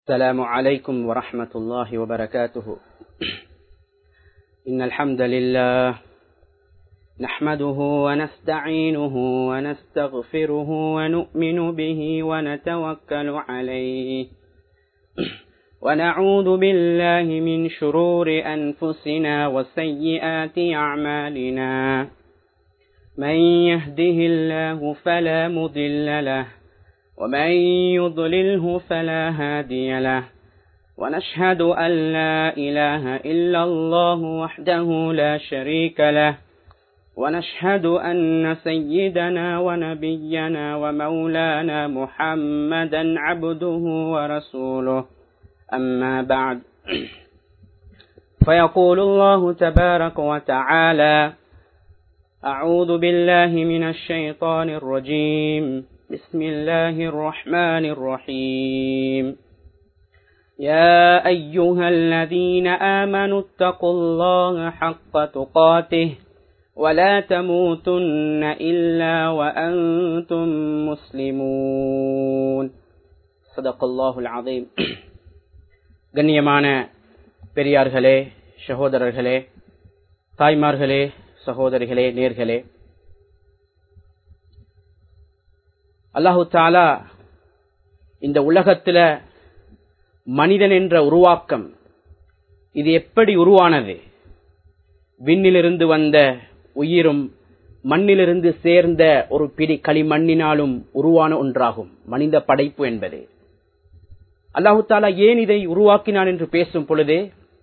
السلام عليكم ورحمة الله وبركاته إن الحمد لله نحمده ونستعينه ونستغفره ونؤمن به ونتوكل عليه ونعوذ بالله من شرور أنفسنا وسيئات أعمالنا من يهده الله فلا مضل له ومن يضلله فلا هادي له ونشهد أن لا إله إلا الله وحده لا شريك له ونشهد أن سيدنا ونبينا ومولانا محمدا عبده ورسوله أما بعد فيقول الله تبارك وتعالى أعوذ بالله من الشيطان الرجيم بسم الله الرحمن الرحيم يا أيها الذين آمنوا اتقوا الله حق تقاته ولا تموتن إلا وأنتم مسلمون صدق الله العظيم கண்ணியமான பெரியார்களே சகோதரர்களே தாய்மார்களே சகோதரிகளே நேர்களே அல்லாஹு தாலா இந்த உலகத்துல மனிதன் என்ற உருவாக்கம் இது எப்படி உருவானது விண்ணிலிருந்து வந்த உயிரும் மண்ணிலிருந்து சேர்ந்த ஒரு பிடி களிமண்ணினாலும் உருவான ஒன்றாகும் மனித படைப்பு என்பது அல்லாஹு தாலா ஏன் இதை உருவாக்கினான் என்று பேசும் பொழுது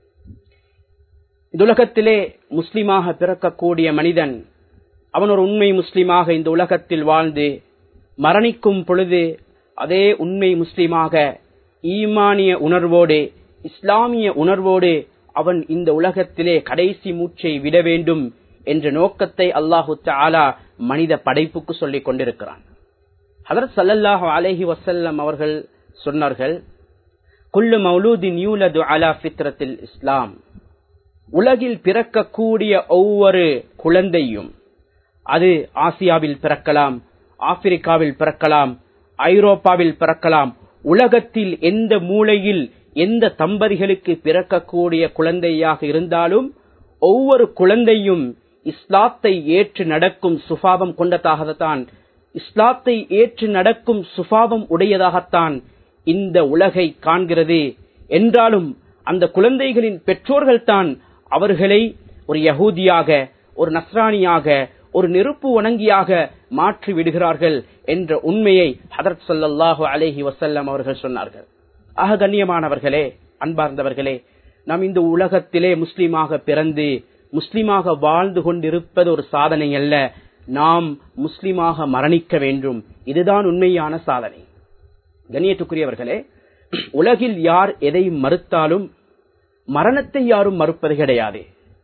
இந்த உலகத்திலே முஸ்லிமாக பிறக்கக்கூடிய மனிதன் அவன் ஒரு உண்மை முஸ்லிமாக இந்த உலகத்தில் வாழ்ந்து மரணிக்கும் பொழுது அதே உண்மை முஸ்லிமாக ஈமானிய உணர்வோடு இஸ்லாமிய உணர்வோடு அவன் இந்த உலகத்திலே கடைசி மூச்சை விட வேண்டும் என்ற நோக்கத்தை அல்லாஹு தாலா மனித படைப்புக்கு சொல்லிக் கொண்டிருக்கிறான் ஹதரத் சல்லல்லாஹு அலஹி வசல்லம் அவர்கள் சொன்னார்கள் குல்லு மௌலூதின் யூலது அலா ஃபித்ரத்தில் இஸ்லாம் உலகில் பிறக்கக்கூடிய ஒவ்வொரு குழந்தையும் அது ஆசியாவில் பிறக்கலாம் ஆப்பிரிக்காவில் பிறக்கலாம் ஐரோப்பாவில் பிறக்கலாம் உலகத்தில் எந்த மூலையில் எந்த தம்பதிகளுக்கு பிறக்கக்கூடிய குழந்தையாக இருந்தாலும் ஒவ்வொரு குழந்தையும் இஸ்லாத்தை ஏற்று நடக்கும் சுபாவம் கொண்டதாகத்தான் இஸ்லாத்தை ஏற்று நடக்கும் சுபாவம் உடையதாகத்தான் இந்த உலகை காண்கிறது என்றாலும் அந்த குழந்தைகளின் பெற்றோர்கள் தான் அவர்களை ஒரு யகூதியாக ஒரு நஸ்ரானியாக ஒரு நெருப்பு வணங்கியாக மாற்றி விடுகிறார்கள் என்ற உண்மையை ஹதரத் சல்லாஹு அலேஹி வசல்லம் அவர்கள் சொன்னார்கள் ஆக கண்ணியமானவர்களே அன்பார்ந்தவர்களே நாம் இந்த உலகத்திலே முஸ்லீமாக பிறந்து முஸ்லீமாக வாழ்ந்து கொண்டிருப்பது ஒரு சாதனை அல்ல நாம் முஸ்லீமாக மரணிக்க வேண்டும் இதுதான் உண்மையான சாதனை கண்ணியத்துக்குரியவர்களே உலகில் யார் எதை மறுத்தாலும் மரணத்தை யாரும் மறுப்பது கிடையாது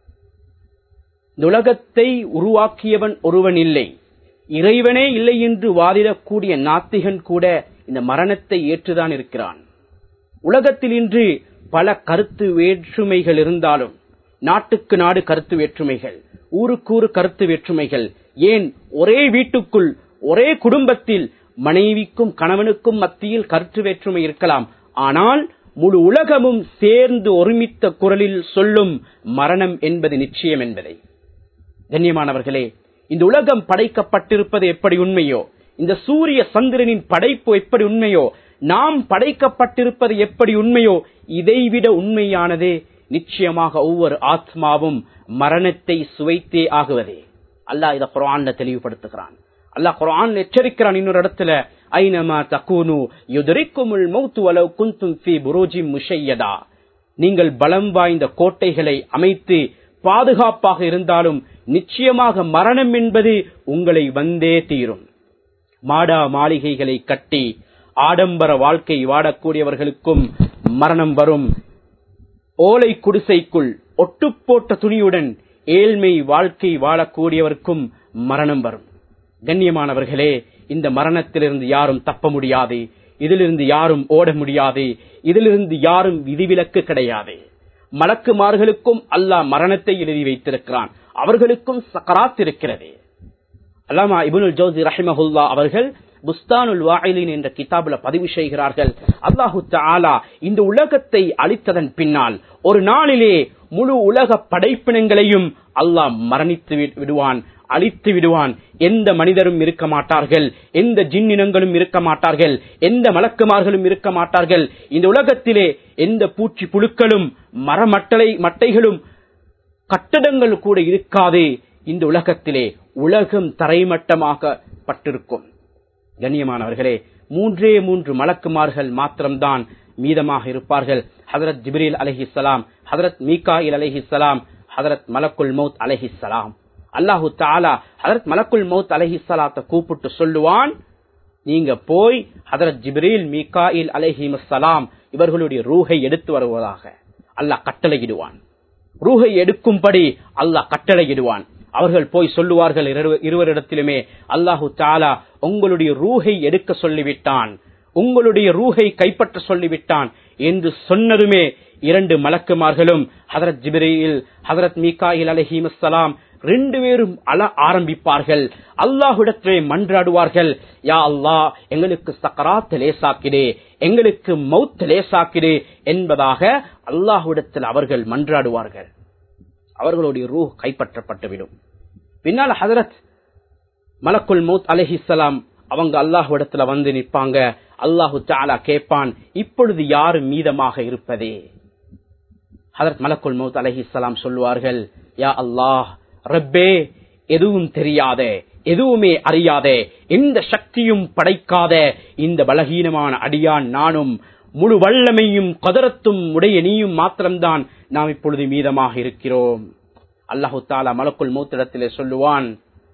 இந்த உலகத்தை உருவாக்கியவன் ஒருவன் இல்லை இறைவனே இல்லை என்று வாதிடக்கூடிய நாத்திகன் கூட இந்த மரணத்தை ஏற்றுதான் இருக்கிறான் உலகத்தில் இன்று பல கருத்து வேற்றுமைகள் இருந்தாலும் நாட்டுக்கு நாடு கருத்து வேற்றுமைகள் ஊருக்கூறு கருத்து வேற்றுமைகள் ஏன் ஒரே வீட்டுக்குள் ஒரே குடும்பத்தில் மனைவிக்கும் கணவனுக்கும் மத்தியில் கருத்து வேற்றுமை இருக்கலாம் ஆனால் முழு உலகமும் சேர்ந்து ஒருமித்த குரலில் சொல்லும் மரணம் என்பது நிச்சயம் என்பதை கண்ணியமானவர்களே இந்த உலகம் படைக்கப்பட்டிருப்பது எப்படி உண்மையோ இந்த சூரிய சந்திரனின் படைப்பு எப்படி உண்மையோ நாம் படைக்கப்பட்டிருப்பது எப்படி உண்மையோ இதைவிட உண்மையானது நிச்சயமாக ஒவ்வொரு ஆத்மாவும் மரணத்தை சுவைத்தே ஆகுவதே அல்லாஹ் இதை குரான்ல தெளிவுபடுத்துகிறான் அல்லாஹ் குரான் எச்சரிக்கிறான் இன்னொரு இடத்துல ஐனமா தக்கூனு யுதரிக்குமுள் மௌத்து வலவு குந்தும் ஃபி புரோஜி முஷையதா நீங்கள் பலம் வாய்ந்த கோட்டைகளை அமைத்து பாதுகாப்பாக இருந்தாலும் நிச்சயமாக மரணம் என்பது உங்களை வந்தே தீரும் மாடா மாளிகைகளை கட்டி ஆடம்பர வாழ்க்கை வாடக்கூடியவர்களுக்கும் மரணம் வரும் ஓலை குடிசைக்குள் ஒட்டுப்போட்ட துணியுடன் ஏழ்மை வாழ்க்கை வாழக்கூடியவர்க்கும் மரணம் வரும் கண்ணியமானவர்களே இந்த மரணத்திலிருந்து யாரும் தப்ப முடியாது இதிலிருந்து யாரும் ஓட முடியாது இதிலிருந்து யாரும் விதிவிலக்கு கிடையாது மலக்குமார்களுக்கும் அல்லாஹ் மரணத்தை எழுதி வைத்திருக்கிறான் அவர்களுக்கும் சக்கராத் இருக்கிறது அல்லாமா இபுனுல் ஜோசி ரஹிமஹுல்லா அவர்கள் புஸ்தானுல் வாயிலின் என்ற கிதாபுல பதிவு செய்கிறார்கள் அல்லாஹு தாலா இந்த உலகத்தை அளித்ததன் பின்னால் ஒரு நாளிலே முழு உலக படைப்பினங்களையும் அல்லாஹ் மரணித்து வி- விடுவான் அழித்து விடுவான் எந்த மனிதரும் இருக்க மாட்டார்கள் எந்த ஜின்னினங்களும் இருக்க மாட்டார்கள் எந்த மலக்குமார்களும் இருக்க மாட்டார்கள் இந்த உலகத்திலே எந்த பூச்சி புழுக்களும் மரமட்டளை மட்டைகளும் கட்டடங்கள் கூட இருக்காது இந்த உலகத்திலே உலகம் தரைமட்டமாகப்பட்டிருக்கும் கண்ணியமானவர்களே மூன்றே மூன்று மலக்குமார்கள் மாத்திரம்தான் மீதமாக இருப்பார்கள் ஹதரத் ஜிப்ரீல் அலஹிசலாம் ஹதரத் மீகாயில் அலஹிசலாம் ஹதரத் மலக்குல் மௌத் அலஹிசலாம் அல்லாஹு தாலா ஹதரத் மலக்குல் மௌத் அலஹிசலாத்தை கூப்பிட்டு சொல்லுவான் நீங்க போய் ஹதரத் ஜிப்ரீல் மீகாயில் அலஹிமசலாம் இவர்களுடைய ரூஹை எடுத்து வருவதாக அல்லாஹ் கட்டளையிடுவான் ரூஹை எடுக்கும்படி அல்லாஹ் கட்டளையிடுவான் அவர்கள் போய் சொல்லுவார்கள் இரு- இருவரிடத்திலுமே அல்லாஹு தாலா உங்களுடைய ரூஹை எடுக்க சொல்லிவிட்டான் உங்களுடைய ரூஹை கைப்பற்ற சொல்லிவிட்டான் என்று சொன்னதுமே இரண்டு மலக்குமார்களும் ஹதரத் ஜிப்ரீல் ஹதரத் மீகாயில் அலஹிமசலாம் ரெண்டு பேரும் அழ ஆரம்பிப்பார்கள் அல்லாஹ்விடத்திலே மன்றாடுவார்கள் யா அல்லாஹ் எங்களுக்கு சக்கராத் லேசாக்கிடே எங்களுக்கு மௌத் லேசாக்கிடே என்பதாக அல்லாஹ்விடத்தில் அவர்கள் மன்றாடுவார்கள் அவர்களுடைய ரூஹ் கைப்பற்றப்பட்டுவிடும் பின்னால் ஹதரத் மலக்குல் மௌத் அலைஹிஸ்ஸலாம் அவங்க அல்லாஹ்விடத்துல வந்து நிற்பாங்க அல்லாஹு தாலா கேட்பான் இப்பொழுது யாரு மீதமாக இருப்பதே ஹதரத் மலக்குல் மௌத் அலைஹிஸ்ஸலாம் சொல்லுவார்கள் யா அல்லாஹ் ரப்பே எதுவும் தெரியாத எதுவுமே அறியாத எந்த சக்தியும் படைக்காத இந்த பலகீனமான அடியான் நானும் முழு வல்லமையும் கதரத்தும் உடைய நீயும் மாத்திரம்தான் நாம் இப்பொழுது மீதமாக இருக்கிறோம் அல்லாஹு தாலா மலக்குல் மௌத்திடத்திலே சொல்லுவான்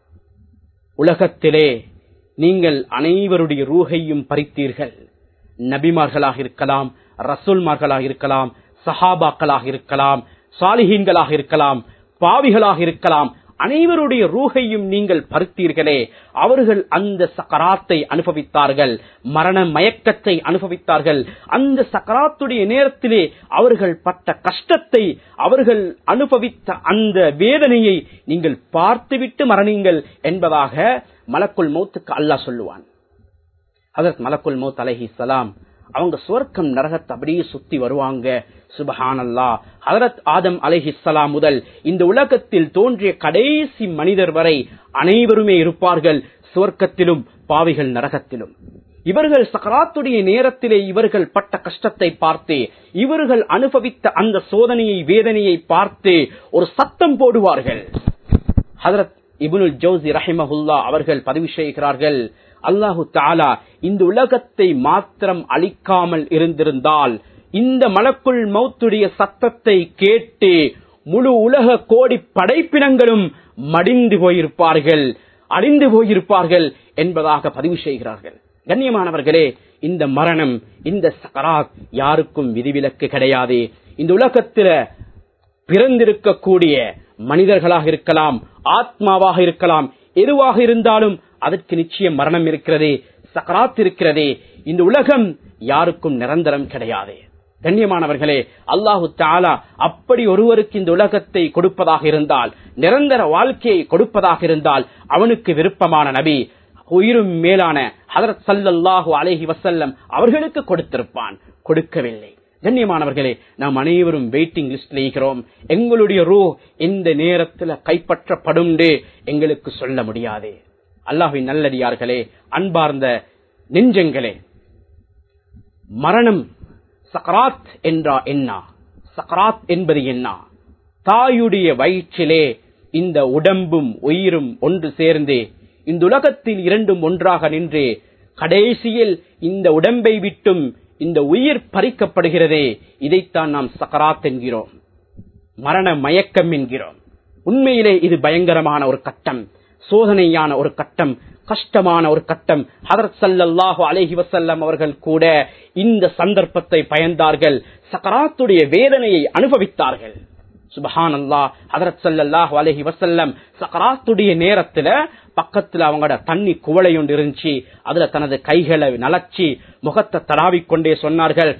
உலகத்திலே நீங்கள் அனைவருடைய ரூஹையும் பறித்தீர்கள் நபிமார்களாக இருக்கலாம் ரசூல்மார்களாக இருக்கலாம் சஹாபாக்களாக இருக்கலாம் சாலிஹீன்களாக இருக்கலாம் பாவிகளாக இருக்கலாம் அனைவருடைய ரூஹையும் நீங்கள் பருத்தீர்களே அவர்கள் அந்த சக்கராத்தை அனுபவித்தார்கள் மரண மயக்கத்தை அனுபவித்தார்கள் அந்த சக்கராத்துடைய நேரத்திலே அவர்கள் பட்ட கஷ்டத்தை அவர்கள் அனுபவித்த அந்த வேதனையை நீங்கள் பார்த்துவிட்டு மரணிங்கள் என்பதாக மலக்குள் மௌத்துக்கு அல்லாஹ் சொல்லுவான் ஹதரத் மலக்குல் மௌத் அலஹி சலாம் அவங்க சுவர்க்கம் நரகத்தை அப்படியே சுத்தி வருவாங்க சுபஹானல்லா ஹதரத் ஆதம் அலைஹிஸ்ஸலாம் முதல் இந்த உலகத்தில் தோன்றிய கடைசி மனிதர் வரை அனைவருமே இருப்பார்கள் சுவர்க்கத்திலும் பாவிகள் நரகத்திலும் இவர்கள் சக்கராத்துடைய நேரத்திலே இவர்கள் பட்ட கஷ்டத்தை பார்த்து இவர்கள் அனுபவித்த அந்த சோதனையை வேதனையை பார்த்து ஒரு சத்தம் போடுவார்கள் ஹதரத் இபுனுல் ஜோசி ரஹிமஹுல்லா அவர்கள் பதிவு செய்கிறார்கள் அல்லாஹு தாலா இந்த உலகத்தை மாத்திரம் அழிக்காமல் இருந்திருந்தால் இந்த மலக்குள் மௌத்துடைய சத்தத்தை கேட்டு முழு உலக கோடி படைப்பினங்களும் மடிந்து போயிருப்பார்கள் அழிந்து போயிருப்பார்கள் என்பதாக பதிவு செய்கிறார்கள் கண்ணியமானவர்களே இந்த மரணம் இந்த சக்கராத் யாருக்கும் விதிவிலக்கு கிடையாது இந்த உலகத்தில பிறந்திருக்கக்கூடிய மனிதர்களாக இருக்கலாம் ஆத்மாவாக இருக்கலாம் எதுவாக இருந்தாலும் அதற்கு நிச்சயம் மரணம் இருக்கிறதே சக்கராத் இருக்கிறதே இந்த உலகம் யாருக்கும் நிரந்தரம் கிடையாது கண்ணியமானவர்களே அல்லாஹு தாலா அப்படி ஒருவருக்கு இந்த உலகத்தை கொடுப்பதாக இருந்தால் நிரந்தர வாழ்க்கையை கொடுப்பதாக இருந்தால் அவனுக்கு விருப்பமான நபி உயிரும் மேலான ஹதரத் சல்லல்லாஹு அலைஹி வசல்லம் அவர்களுக்கு கொடுத்திருப்பான் கொடுக்கவில்லை கண்ணியமானவர்களே நாம் அனைவரும் வெயிட்டிங் லிஸ்ட்ல இருக்கிறோம் எங்களுடைய ரூ இந்த நேரத்துல கைப்பற்றப்படும் எங்களுக்கு சொல்ல முடியாது அல்லாஹின் நல்லடியார்களே அன்பார்ந்த நெஞ்சங்களே மரணம் சக்கராத் என்றா என்ன சக்கராத் என்பது என்ன தாயுடைய வயிற்றிலே இந்த உடம்பும் உயிரும் ஒன்று சேர்ந்து இந்த உலகத்தில் இரண்டும் ஒன்றாக நின்று கடைசியில் இந்த உடம்பை விட்டும் இந்த உயிர் பறிக்கப்படுகிறதே இதைத்தான் நாம் சக்கராத் என்கிறோம் மரண மயக்கம் என்கிறோம் உண்மையிலே இது பயங்கரமான ஒரு கட்டம் சோதனையான ஒரு கட்டம் கஷ்டமான ஒரு கட்டம் ஹதரத் சல்லல்லாஹு அலைஹி வசல்லம் அவர்கள் கூட இந்த சந்தர்ப்பத்தை பயந்தார்கள் சக்கராத்துடைய வேதனையை அனுபவித்தார்கள் சுபஹான் அல்லா ஹதரத் சல்லாஹு அலஹி வசல்லம் சக்கராத்துடைய நேரத்துல பக்கத்துல அவங்களோட தண்ணி குவளை ஒன்று இருந்துச்சு அதுல தனது கைகளை நலச்சி முகத்தை தடாவிக்கொண்டே சொன்னார்கள்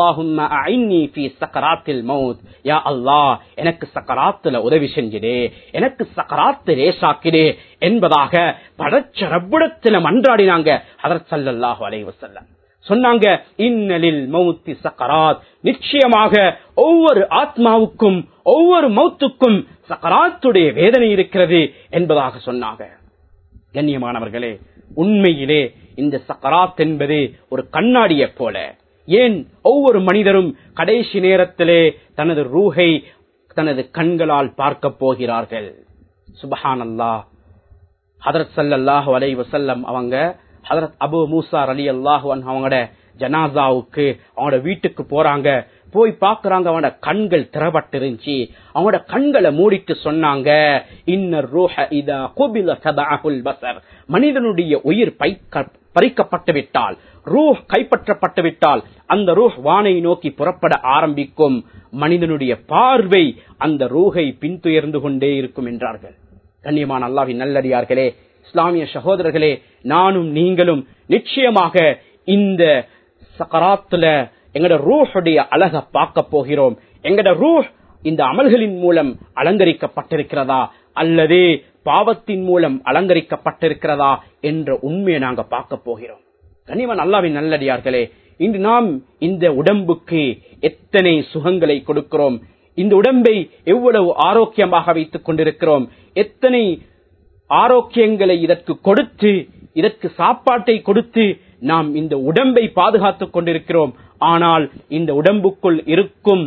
சக்கராத்தில் மவுத் யா அல்லாஹ் எனக்கு சக்கராத்துல உதவி செஞ்சிடு எனக்கு சக்கராத்து ரேசாக்கிடு என்பதாக படைச்ச ரப்பிடத்துல மன்றாடினாங்க அதற்கு சல்லல்லாஹு அலைஹி வஸல்லம் சொன்னாங்க இன்னலில் மௌத்தி சக்கராத் நிச்சயமாக ஒவ்வொரு ஆத்மாவுக்கும் ஒவ்வொரு மௌத்துக்கும் சக்கராத்துடைய வேதனை இருக்கிறது என்பதாக சொன்னாங்க கண்ணியமானவர்களே உண்மையிலே இந்த சக்கராத் என்பது ஒரு கண்ணாடியை போல ஏன் ஒவ்வொரு மனிதரும் கடைசி நேரத்திலே தனது ரூஹை தனது கண்களால் பார்க்க போகிறார்கள் சுபஹான் அல்லா ஹதரத் சல்லாஹு அலை வசல்லம் அவங்க ஹதரத் அபு மூசா அலி அல்லாஹு அவங்களோட ஜனாசாவுக்கு அவங்களோட வீட்டுக்கு போறாங்க போய் பாக்குறாங்க அவனோட கண்கள் திறப்பட்டு இருந்துச்சு அவனோட கண்களை மூடிட்டு சொன்னாங்க இன்னர் ரூஹ இதா குபில சதாஹுல் பசர் மனிதனுடைய உயிர் பைக்க பறிக்கப்பட்டு விட்டால் ரூஹ் கைப்பற்றப்பட்டு விட்டால் அந்த ரூஹ் வானை நோக்கி புறப்பட ஆரம்பிக்கும் மனிதனுடைய பார்வை அந்த ரூஹை பின்துயர்ந்து கொண்டே இருக்கும் என்றார்கள் கண்ணியமான அல்லாவின் நல்லடியார்களே இஸ்லாமிய சகோதரர்களே நானும் நீங்களும் நிச்சயமாக இந்த சக்கராத்துல எங்கட ரூஹுடைய அழக பார்க்க போகிறோம் எங்கட ரூஹ் இந்த அமல்களின் மூலம் அலங்கரிக்கப்பட்டிருக்கிறதா அல்லது பாவத்தின் மூலம் அலங்கரிக்கப்பட்டிருக்கிறதா என்ற உண்மையை நாங்க பார்க்க போகிறோம் கனிவன் அல்லாவின் நல்லடியார்களே இன்று நாம் இந்த உடம்புக்கு எத்தனை சுகங்களை கொடுக்கிறோம் இந்த உடம்பை எவ்வளவு ஆரோக்கியமாக வைத்துக் கொண்டிருக்கிறோம் எத்தனை ஆரோக்கியங்களை இதற்கு கொடுத்து இதற்கு சாப்பாட்டை கொடுத்து நாம் இந்த உடம்பை பாதுகாத்துக் கொண்டிருக்கிறோம் ஆனால் இந்த உடம்புக்குள் இருக்கும்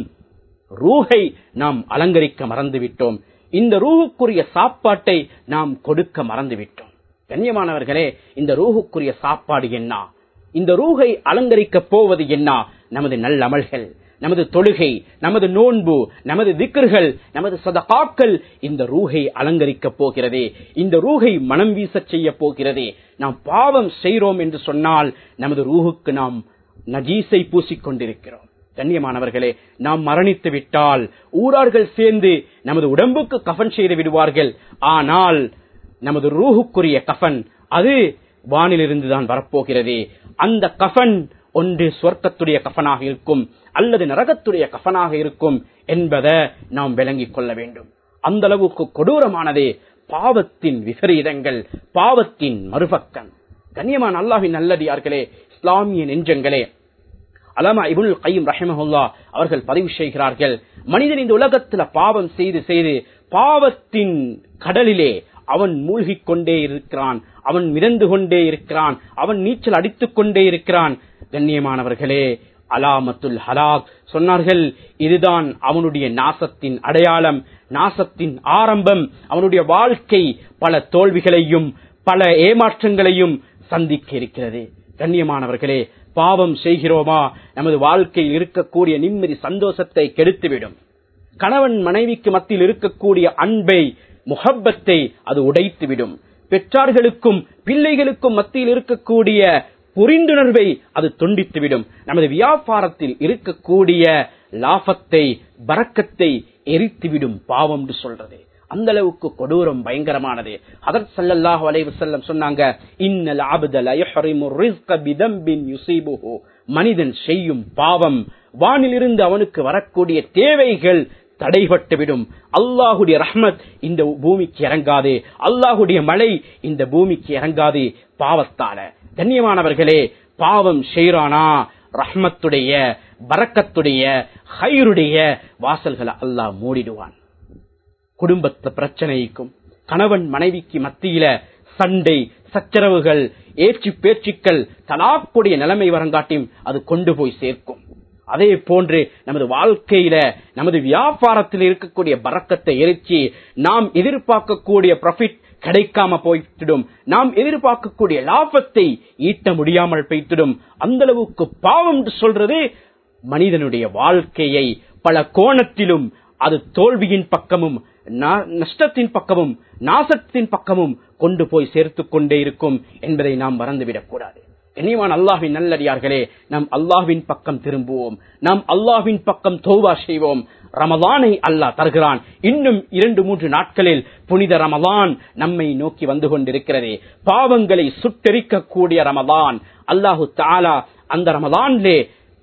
ரூஹை நாம் அலங்கரிக்க மறந்துவிட்டோம் இந்த ரூஹுக்குரிய சாப்பாட்டை நாம் கொடுக்க மறந்துவிட்டோம் கண்ணியமானவர்களே இந்த ரூஹுக்குரிய சாப்பாடு என்ன இந்த ரூஹை அலங்கரிக்க போவது என்ன நமது நல்லமல்கள் நமது தொழுகை நமது நோன்பு நமது திக்கர்கள் நமது சதகாக்கள் இந்த ரூஹை அலங்கரிக்க போகிறதே இந்த ரூஹை மனம் வீச செய்ய போகிறதே நாம் பாவம் செய்கிறோம் என்று சொன்னால் நமது ரூஹுக்கு நாம் நஜீஸை பூசிக்கொண்டிருக்கிறோம் கண்ணியமானவர்களே நாம் மரணித்து விட்டால் ஊரார்கள் சேர்ந்து நமது உடம்புக்கு கஃன் செய்து விடுவார்கள் ஆனால் நமது ரூஹுக்குரிய கஃன் அது வானிலிருந்து தான் வரப்போகிறது அந்த கஃன் ஒன்று சொர்க்கத்துடைய கஃனாக இருக்கும் அல்லது நரகத்துடைய கஃனாக இருக்கும் என்பதை நாம் விளங்கிக் கொள்ள வேண்டும் அந்த அளவுக்கு கொடூரமானதே பாவத்தின் விபரீதங்கள் பாவத்தின் மறுபக்கம் கண்ணியமான அல்லாஹின் நல்லடியார்களே இஸ்லாமிய நெஞ்சங்களே அலாமா இபுல் கையும் ரஹமஹுல்லா அவர்கள் பதிவு செய்கிறார்கள் மனிதன் இந்த உலகத்துல பாவம் செய்து செய்து பாவத்தின் கடலிலே அவன் மூழ்கிக் கொண்டே இருக்கிறான் அவன் மிதந்து கொண்டே இருக்கிறான் அவன் நீச்சல் அடித்துக் கொண்டே இருக்கிறான் கண்ணியமானவர்களே அலாமத்துல் ஹலாக் சொன்னார்கள் இதுதான் அவனுடைய நாசத்தின் அடையாளம் நாசத்தின் ஆரம்பம் அவனுடைய வாழ்க்கை பல தோல்விகளையும் பல ஏமாற்றங்களையும் சந்திக்க இருக்கிறது கண்ணியமானவர்களே பாவம் செய்கிறோமா நமது வாழ்க்கையில் இருக்கக்கூடிய நிம்மதி சந்தோஷத்தை கெடுத்துவிடும் கணவன் மனைவிக்கு மத்தியில் இருக்கக்கூடிய அன்பை முகப்பத்தை அது உடைத்துவிடும் பெற்றார்களுக்கும் பிள்ளைகளுக்கும் மத்தியில் இருக்கக்கூடிய புரிந்துணர்வை அது துண்டித்துவிடும் நமது வியாபாரத்தில் இருக்கக்கூடிய லாபத்தை பறக்கத்தை எரித்துவிடும் பாவம் என்று சொல்றது அந்த அளவுக்கு கொடூரம் பயங்கரமானது அதர் சல்லல்லாஹு அலைஹி வஸல்லம் சொன்னாங்க இன்னல் அப்த ல யுஹரிமு ரிஸ்க பிதம்பின் யுஸீபுஹு மனிதன் செய்யும் பாவம் வானிலிருந்து அவனுக்கு வரக்கூடிய தேவைகள் தடைபட்டுவிடும் அல்லாஹுடைய ரஹ்மத் இந்த பூமிக்கு இறங்காது அல்லாஹுடைய மழை இந்த பூமிக்கு இறங்காது பாவத்தால கண்ணியமானவர்களே பாவம் செய்றானா ரஹ்மத்துடைய பரக்கத்துடைய ஹைருடைய வாசல்களை அல்லாஹ் மூடிடுவான் குடும்பத்து பிரச்சனைக்கும் கணவன் மனைவிக்கு மத்தியில சண்டை சச்சரவுகள் ஏச்சு பேச்சுக்கள் தலாக்குடைய நிலைமை வரங்காட்டியும் அது கொண்டு போய் சேர்க்கும் அதே போன்று நமது வாழ்க்கையில நமது வியாபாரத்தில் இருக்கக்கூடிய பறக்கத்தை எரிச்சு நாம் எதிர்பார்க்கக்கூடிய ப்ராஃபிட் கிடைக்காம போய்த்திடும் நாம் எதிர்பார்க்கக்கூடிய லாபத்தை ஈட்ட முடியாமல் போய்த்திடும் அந்த அளவுக்கு பாவம் என்று சொல்றது மனிதனுடைய வாழ்க்கையை பல கோணத்திலும் அது தோல்வியின் பக்கமும் நஷ்டத்தின் பக்கமும் நாசத்தின் பக்கமும் கொண்டு போய் சேர்த்து கொண்டே இருக்கும் என்பதை நாம் மறந்துவிடக் கூடாது கண்ணியமான அல்லாஹ்வின் நல்லடியார்களே நாம் அல்லாஹ்வின் பக்கம் திரும்புவோம் நாம் அல்லாஹ்வின் பக்கம் தௌபா செய்வோம் ரமலானை அல்லாஹ் தருகிறான் இன்னும் இரண்டு மூன்று நாட்களில் புனித ரமலான் நம்மை நோக்கி வந்து கொண்டிருக்கிறது பாவங்களை சுட்டெரிக்கக்கூடிய ரமலான் அல்லாஹு தாலா அந்த ரமலான்லே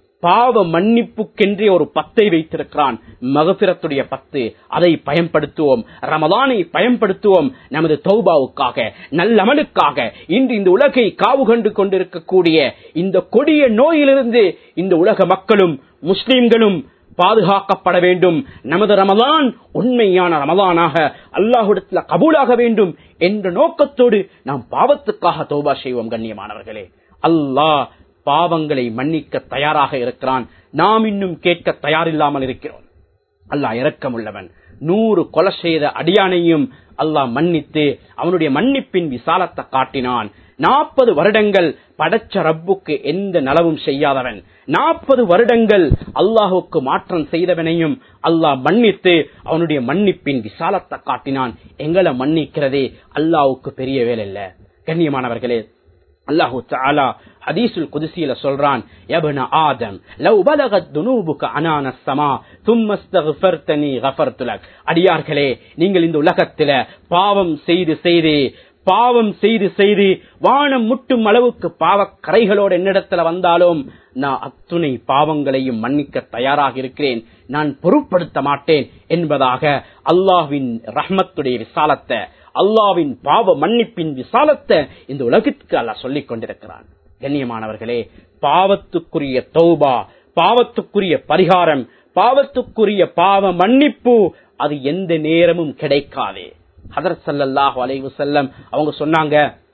பாவ மன்னிப்புக்கென்றே ஒரு பத்தை வைத்திருக்கிறான் மகபிரத்துடைய பத்து அதை பயன்படுத்துவோம் ரமதானை பயன்படுத்துவோம் நமது தௌபாவுக்காக நல்லமலுக்காக இன்று இந்த உலகை காவு கண்டு கொண்டிருக்கக்கூடிய இந்த கொடிய நோயிலிருந்து இந்த உலக மக்களும் முஸ்லிம்களும் பாதுகாக்கப்பட வேண்டும் நமது ரமதான் உண்மையான ரமதானாக அல்லாஹுடத்தில் கபூலாக வேண்டும் என்ற நோக்கத்தோடு நாம் பாவத்துக்காக தௌபா செய்வோம் கண்ணியமானவர்களே அல்லாஹ் பாவங்களை மன்னிக்க தயாராக இருக்கிறான் நாம் இன்னும் கேட்க தயாரில்லாமல் இருக்கிறோம் அல்லாஹ் இரக்கமுள்ளவன் நூறு கொலை செய்த அடியானையும் அல்லாஹ் மன்னித்து அவனுடைய மன்னிப்பின் விசாலத்தை காட்டினான் நாற்பது வருடங்கள் படைச்ச ரப்புக்கு எந்த நலவும் செய்யாதவன் நாற்பது வருடங்கள் அல்லாஹுக்கு மாற்றம் செய்தவனையும் அல்லாஹ் மன்னித்து அவனுடைய மன்னிப்பின் விசாலத்தை காட்டினான் எங்களை மன்னிக்கிறதே அல்லாஹுக்கு பெரிய வேலை இல்ல கண்ணியமானவர்களே அல்லாஹு தாலா ஹதீசுல் குதிசியில சொல்றான் யபன ஆதம் லவ் பலகத் துனூபுக அனான ஸமா தும்ம அஸ்தக்ஃபர்தனி கஃபர்து லக் அடியார்களே நீங்கள் இந்த உலகத்தில பாவம் செய்து செய்து பாவம் செய்து செய்து வானம் முட்டும் அளவுக்கு பாவக் கரைகளோடு என்னிடத்துல வந்தாலும் நான் அத்துணை பாவங்களையும் மன்னிக்க தயாராக இருக்கிறேன் நான் பொருட்படுத்த மாட்டேன் என்பதாக அல்லாஹ்வின் ரஹ்மத்துடைய விசாலத்தை அல்லாவின் பாவ மன்னிப்பின் விசாலத்தை இந்த உலகிற்கு அல்லாஹ் சொல்லிக் கொண்டிருக்கிறான் கண்ணியமானவர்களே பாவத்துக்குரிய தௌபா பாவத்துக்குரிய பரிகாரம் பாவத்துக்குரிய பாவ மன்னிப்பு அது எந்த நேரமும் கிடைக்காது ஹதரத் ஸல்லல்லாஹு அலைஹி வஸல்லம் அவங்க சொன்னாங்க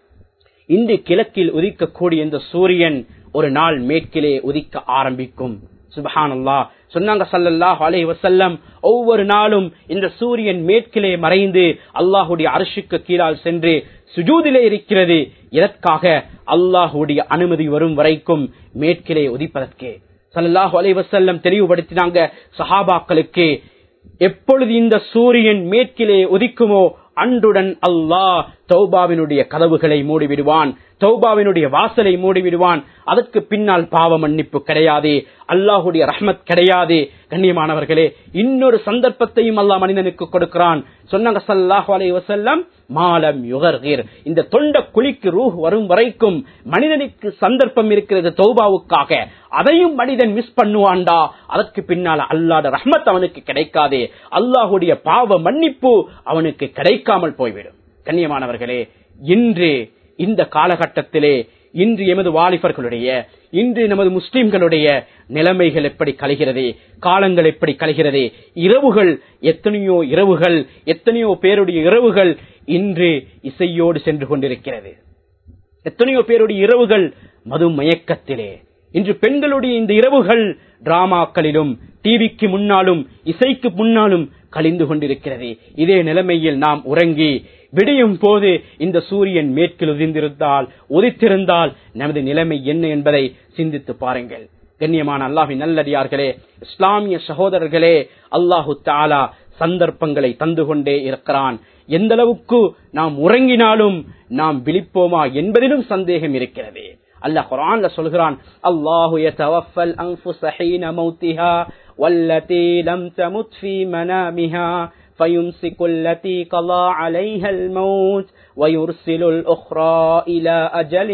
இன்று கிழக்கில் உதிக்கக்கூடிய இந்த சூரியன் ஒரு நாள் மேற்கிலே உதிக்க ஆரம்பிக்கும் சுபஹானல்லா சொன்னாங்க சல்லல்லாஹு அலைஹி வஸல்லம் ஒவ்வொரு நாளும் இந்த சூரியன் மேற்கிலே மறைந்து அல்லாஹுடைய அரிசிக்கு கீழால் சென்று சுஜூதிலே இருக்கிறது இதற்காக அல்லாஹுடைய அனுமதி வரும் வரைக்கும் மேற்கிலே உதிப்பதற்கு சல்லல்லாஹு அலைஹி வஸல்லம் தெளிவுபடுத்தினாங்க சஹாபாக்களுக்கு எப்பொழுது இந்த சூரியன் மேற்கிலே உதிக்குமோ அன்றுடன் அல்லாஹ் தௌபாவினுடைய கதவுகளை மூடிவிடுவான் தௌபாவினுடைய வாசலை மூடிவிடுவான் அதற்கு பின்னால் பாவ மன்னிப்பு கிடையாது அல்லாஹுடைய ரஹ்மத் கிடையாது கண்ணியமானவர்களே இன்னொரு சந்தர்ப்பத்தையும் அல்லாஹ் மனிதனுக்கு கொடுக்கிறான் சொன்னாங்க சல்லாஹு அலை வசல்லம் மாலம் யுகர்கீர் இந்த தொண்ட குழிக்கு ரூஹ் வரும் வரைக்கும் மனிதனுக்கு சந்தர்ப்பம் இருக்கிறது தௌபாவுக்காக அதையும் மனிதன் மிஸ் பண்ணுவான்டா அதற்கு பின்னால அல்லாட ரஹ்மத் அவனுக்கு கிடைக்காதே அல்லாஹுடைய பாவ மன்னிப்பு அவனுக்கு கிடைக்காமல் போய்விடும் கண்ணியமானவர்களே இன்று இந்த காலகட்டத்திலே இன்று எமது வாலிபர்களுடைய இன்று நமது முஸ்லிம்களுடைய நிலைமைகள் எப்படி கலைகிறது காலங்கள் எப்படி கலைகிறது இரவுகள் எத்தனையோ இரவுகள் எத்தனையோ பேருடைய இரவுகள் இன்று இசையோடு சென்று கொண்டிருக்கிறது எத்தனையோ பேருடைய இரவுகள் மது மயக்கத்திலே இன்று பெண்களுடைய இந்த இரவுகள் டிராமாக்களிலும் டிவிக்கு முன்னாலும் இசைக்கு முன்னாலும் கழிந்து கொண்டிருக்கிறது இதே நிலைமையில் நாம் உறங்கி விடியும் போது இந்த சூரியன் மேற்கில் உதிர்ந்திருந்தால் உதித்திருந்தால் நமது நிலைமை என்ன என்பதை சிந்தித்து பாருங்கள் கண்ணியமான அல்லாஹின் நல்லடியார்களே இஸ்லாமிய சகோதரர்களே அல்லாஹு தாலா சந்தர்ப்பங்களை தந்து கொண்டே இருக்கிறான் எந்த அளவுக்கு நாம் உறங்கினாலும் நாம் விழிப்போமா என்பதிலும் சந்தேகம் இருக்கிறது அல்லாஹ் குரான்ல சொல்கிறான் அல்லாஹு யதவஃபல் அன்ஃபுஸ ஹீன மௌத்திஹா வல்லதி லம் தமுத் ஃபீ மனாமிஹா فيمسك التي قضى عليها الموت ويرسل الأخرى إلى أجل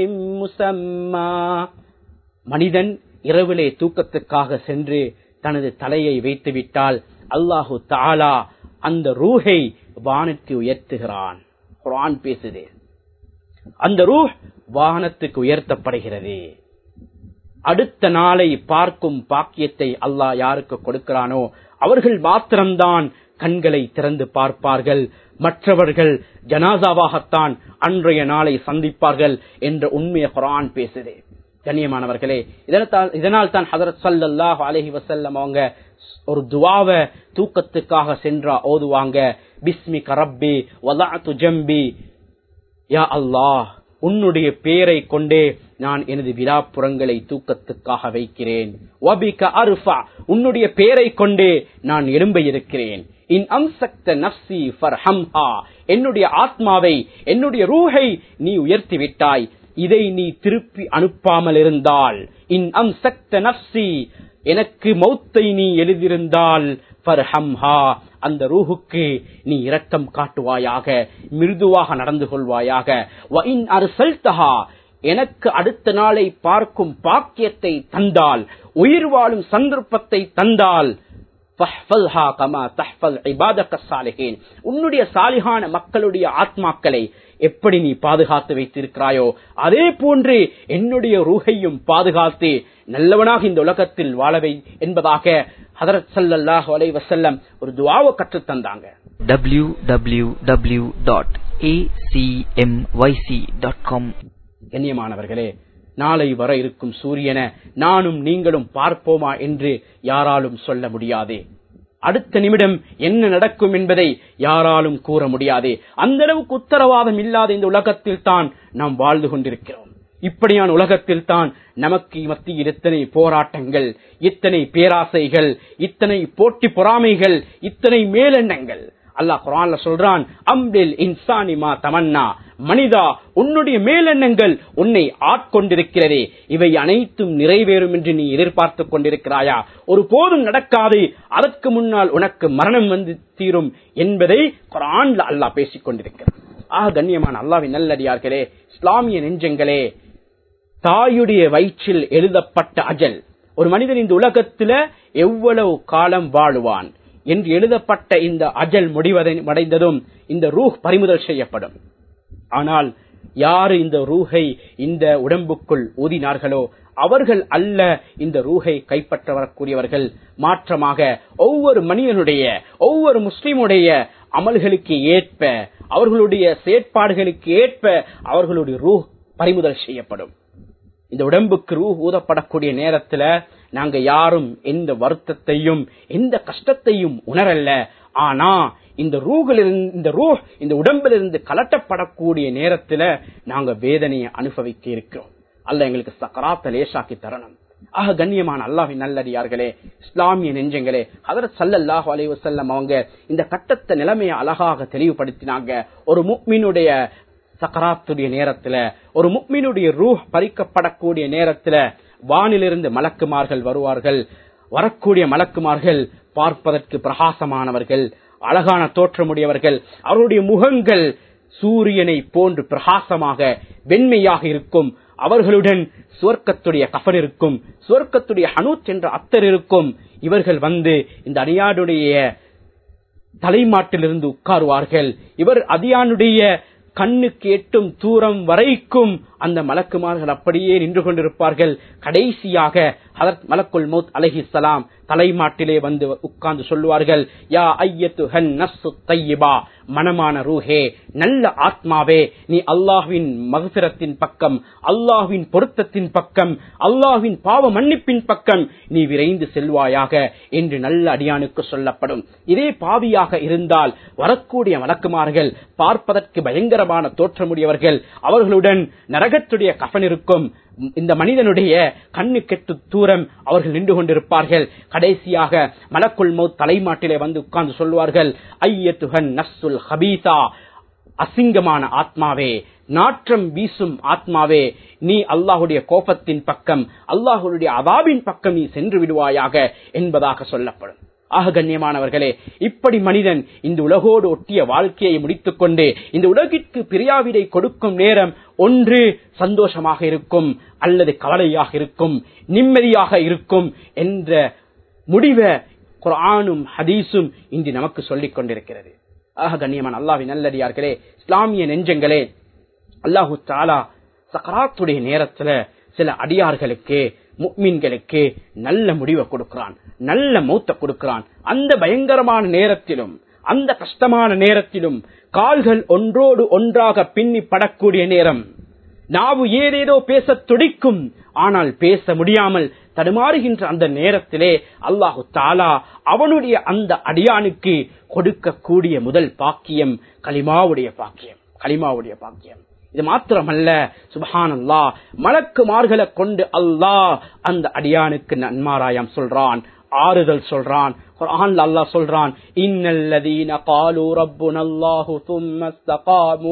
مسمى மனிதன் இரவிலே தூக்கத்துக்காக சென்று தனது தலையை வைத்துவிட்டால் அல்லாஹு தாலா அந்த ரூஹை வானுக்கு உயர்த்துகிறான் குரான் பேசுது அந்த ரூஹ் வானத்துக்கு உயர்த்தப்படுகிறது அடுத்த நாளை பார்க்கும் பாக்கியத்தை அல்லாஹ் யாருக்கு கொடுக்கிறானோ அவர்கள் மாத்திரம்தான் கண்களை திறந்து பார்ப்பார்கள் மற்றவர்கள் ஜனாசாவாகத்தான் அன்றைய நாளை சந்திப்பார்கள் என்ற உண்மையை குரான் பேசுது கண்ணியமானவர்களே இதனால் தான் ஹதரத் சல்லாஹ் அலஹி வசல்லம் அவங்க ஒரு துவாவ தூக்கத்துக்காக சென்றா ஓதுவாங்க பிஸ்மி கரப்பி வலாத்து ஜம்பி யா அல்லாஹ் உன்னுடைய பெயரை கொண்டே நான் எனது விழாப்புறங்களை தூக்கத்துக்காக வைக்கிறேன் உன்னுடைய பெயரை கொண்டே நான் எழும்ப இருக்கிறேன் இன் அம்சக்த நப்சி ஃபர்ஹம்ஹா என்னுடைய ஆத்மாவை என்னுடைய ரூஹை நீ உயர்த்தி விட்டாய் இதை நீ திருப்பி அனுப்பாமல் இருந்தால் இன் அம் சக்த நப்சி எனக்கு மௌத்தை நீ எழுதியிருந்தால் ஃபர்ஹம்ஹா அந்த ரூஹுக்கு நீ இரக்கம் காட்டுவாயாக மிருதுவாக நடந்து கொள்வாயாக வ இன் அர்சல்தஹா எனக்கு அடுத்த நாளை பார்க்கும் பாக்கியத்தை தந்தால் உயிர் வாழும் சந்தர்ப்பத்தை தந்தால் ஃபஹ்ஃபல்ஹா கமா தஹ்ஃபல் இபாதக சாலிஹீன். உன்னுடைய சாலிகான மக்களுடைய ஆத்மாக்களை எப்படி நீ பாதுகாத்து வைத்திருக்கிறாயோ அதே போன்று என்னுடைய ரூஹையும் பாதுகாத்து நல்லவனாக இந்த உலகத்தில் வாழவை என்பதாக ஹதரத் ஸல்லல்லாஹு அலைஹி வஸல்லம் ஒரு துஆவை கற்றுத் தந்தாங்க www.acmyc.com கண்ணியமானவர்களே நாளை வர இருக்கும் சூரியனை நானும் நீங்களும் பார்ப்போமா என்று யாராலும் சொல்ல முடியாது அடுத்த நிமிடம் என்ன நடக்கும் என்பதை யாராலும் கூற முடியாது அந்த அளவுக்கு உத்தரவாதம் இல்லாத இந்த உலகத்தில் தான் நாம் வாழ்ந்து கொண்டிருக்கிறோம் இப்படியான உலகத்தில் தான் நமக்கு மத்தியில் இத்தனை போராட்டங்கள் இத்தனை பேராசைகள் இத்தனை போட்டி பொறாமைகள் இத்தனை மேலெண்ணங்கள் அல்லாஹ் குரான்ல சொல்றான் அம்பில் இன்சானிமா தமன்னா மனிதா உன்னுடைய மேலெண்ணங்கள் உன்னை ஆட்கொண்டிருக்கிறதே இவை அனைத்தும் நிறைவேறும் என்று நீ எதிர்பார்த்துக் கொண்டிருக்கிறாயா ஒரு போதும் நடக்காது அதற்கு முன்னால் உனக்கு மரணம் வந்து தீரும் என்பதை குரான்ல அல்லாஹ் பேசிக் கொண்டிருக்கிறார் ஆக கண்ணியமான அல்லாவின் நல்லடியார்களே இஸ்லாமிய நெஞ்சங்களே தாயுடைய வயிற்றில் எழுதப்பட்ட அஜல் ஒரு மனிதன் இந்த உலகத்துல எவ்வளவு காலம் வாழுவான் என்று எழுதப்பட்ட இந்த அஜல் முடிவதை அடைந்ததும் இந்த ரூஹ் பறிமுதல் செய்யப்படும் ஆனால் யாரு இந்த ரூஹை இந்த உடம்புக்குள் ஊதினார்களோ அவர்கள் அல்ல இந்த ரூஹை கைப்பற்ற வரக்கூடியவர்கள் மாற்றமாக ஒவ்வொரு மனிதனுடைய ஒவ்வொரு முஸ்லிமுடைய அமல்களுக்கு ஏற்ப அவர்களுடைய செயற்பாடுகளுக்கு ஏற்ப அவர்களுடைய ரூஹ் பறிமுதல் செய்யப்படும் இந்த உடம்புக்கு ரூ ஊதப்படக்கூடிய நேரத்துல நாங்க யாரும் எந்த வருத்தத்தையும் எந்த கஷ்டத்தையும் உணரல்ல ஆனா இந்த ரூகிலிருந்து இந்த ரூ இந்த உடம்பிலிருந்து கலட்டப்படக்கூடிய நேரத்துல நாங்க வேதனையை அனுபவிக்க இருக்கிறோம் அல்ல எங்களுக்கு சக்கராத்த லேசாக்கி தரணும் ஆக கண்ணியமான அல்லாஹின் நல்லடியார்களே இஸ்லாமிய நெஞ்சங்களே ஹதரத் சல்லல்லாஹு அலைஹி வஸல்லம் அவங்க இந்த கட்டத்தை நிலைமையை அழகாக தெளிவுபடுத்தினாங்க ஒரு முக்மினுடைய சக்கராத்துடைய நேரத்துல ஒரு முக்மினுடைய ரூஹ் பறிக்கப்படக்கூடிய நேரத்துல வானிலிருந்து மலக்குமார்கள் வருவார்கள் வரக்கூடிய மலக்குமார்கள் பார்ப்பதற்கு பிரகாசமானவர்கள் அழகான தோற்றமுடையவர்கள் அவருடைய முகங்கள் சூரியனை போன்று பிரகாசமாக வெண்மையாக இருக்கும் அவர்களுடன் சுவர்க்கத்துடைய கஃபன் இருக்கும் சுவர்க்கத்துடைய ஹனூத் என்ற அத்தர் இருக்கும் இவர்கள் வந்து இந்த அடியாடுடைய தலைமாட்டிலிருந்து உட்காருவார்கள் இவர் அதியானுடைய கண்ணுக்கு எட்டும் தூரம் வரைக்கும் அந்த மலக்குமார்கள் அப்படியே நின்று கொண்டிருப்பார்கள் கடைசியாக ஹதரத் மலக்குல் மௌத் அலஹிசலாம் தலைமாட்டிலே வந்து உட்கார்ந்து சொல்லுவார்கள் யா ஐயத்து ஹன் நஸ்ஸு தையிபா மனமான ரூஹே நல்ல ஆத்மாவே நீ அல்லாஹ்வின் மகசிரத்தின் பக்கம் அல்லாஹ்வின் பொருத்தத்தின் பக்கம் அல்லாஹ்வின் பாவ மன்னிப்பின் பக்கம் நீ விரைந்து செல்வாயாக என்று நல்ல அடியானுக்கு சொல்லப்படும் இதே பாவியாக இருந்தால் வரக்கூடிய வழக்குமார்கள் பார்ப்பதற்கு பயங்கரமான தோற்றமுடையவர்கள் அவர்களுடன் நரகத்துடைய கஃன் இருக்கும் இந்த மனிதனுடைய கண்ணு கெட்டு தூரம் அவர்கள் நின்று கொண்டிருப்பார்கள் கடைசியாக மலக்குள் மௌத் தலைமாட்டிலே வந்து உட்கார்ந்து சொல்வார்கள் ஐயத்துகன் நஸ்ஸுல் ஹபீசா அசிங்கமான ஆத்மாவே நாற்றம் வீசும் ஆத்மாவே நீ அல்லாஹுடைய கோபத்தின் பக்கம் அல்லாஹுடைய அவாபின் பக்கம் நீ சென்று விடுவாயாக என்பதாக சொல்லப்படும் ஆக கண்ணியமானவர்களே இப்படி மனிதன் இந்த உலகோடு ஒட்டிய வாழ்க்கையை முடித்துக் கொண்டு இந்த உலகிற்கு பிரியாவிடை கொடுக்கும் நேரம் ஒன்று சந்தோஷமாக இருக்கும் அல்லது கவலையாக இருக்கும் நிம்மதியாக இருக்கும் என்ற முடிவை குரானும் ஹதீஸும் இன்று நமக்கு சொல்லிக் கொண்டிருக்கிறது ஆக கண்ணியமான அல்லாவின் நல்லடியார்களே இஸ்லாமிய நெஞ்சங்களே அல்லாஹு தாலா சக்கராத்துடைய நேரத்துல சில அடியார்களுக்கு முக்மீன்களுக்கு நல்ல முடிவை கொடுக்கிறான் நல்ல மௌத்த கொடுக்கிறான் அந்த பயங்கரமான நேரத்திலும் அந்த கஷ்டமான நேரத்திலும் கால்கள் ஒன்றோடு ஒன்றாக பின்னி படக்கூடிய நேரம் நாவு ஏதேதோ பேச துடிக்கும் ஆனால் பேச முடியாமல் தடுமாறுகின்ற அந்த நேரத்திலே அல்லாஹு தாலா அவனுடைய அந்த அடியானுக்கு கொடுக்கக்கூடிய முதல் பாக்கியம் கலிமாவுடைய பாக்கியம் கலிமாவுடைய பாக்கியம் இது மாத்திரமல்ல சுபஹான் அல்லா மலக்குமார்களை கொண்டு அல்லாஹ் அந்த அடியானுக்கு நன்மாராயம் சொல்றான் ஆறுதல் சொல்றான் குர்ஆன்ல அல்லாஹ் சொல்றான் இன்னல்லதீன قالوا ربنا الله ثم استقاموا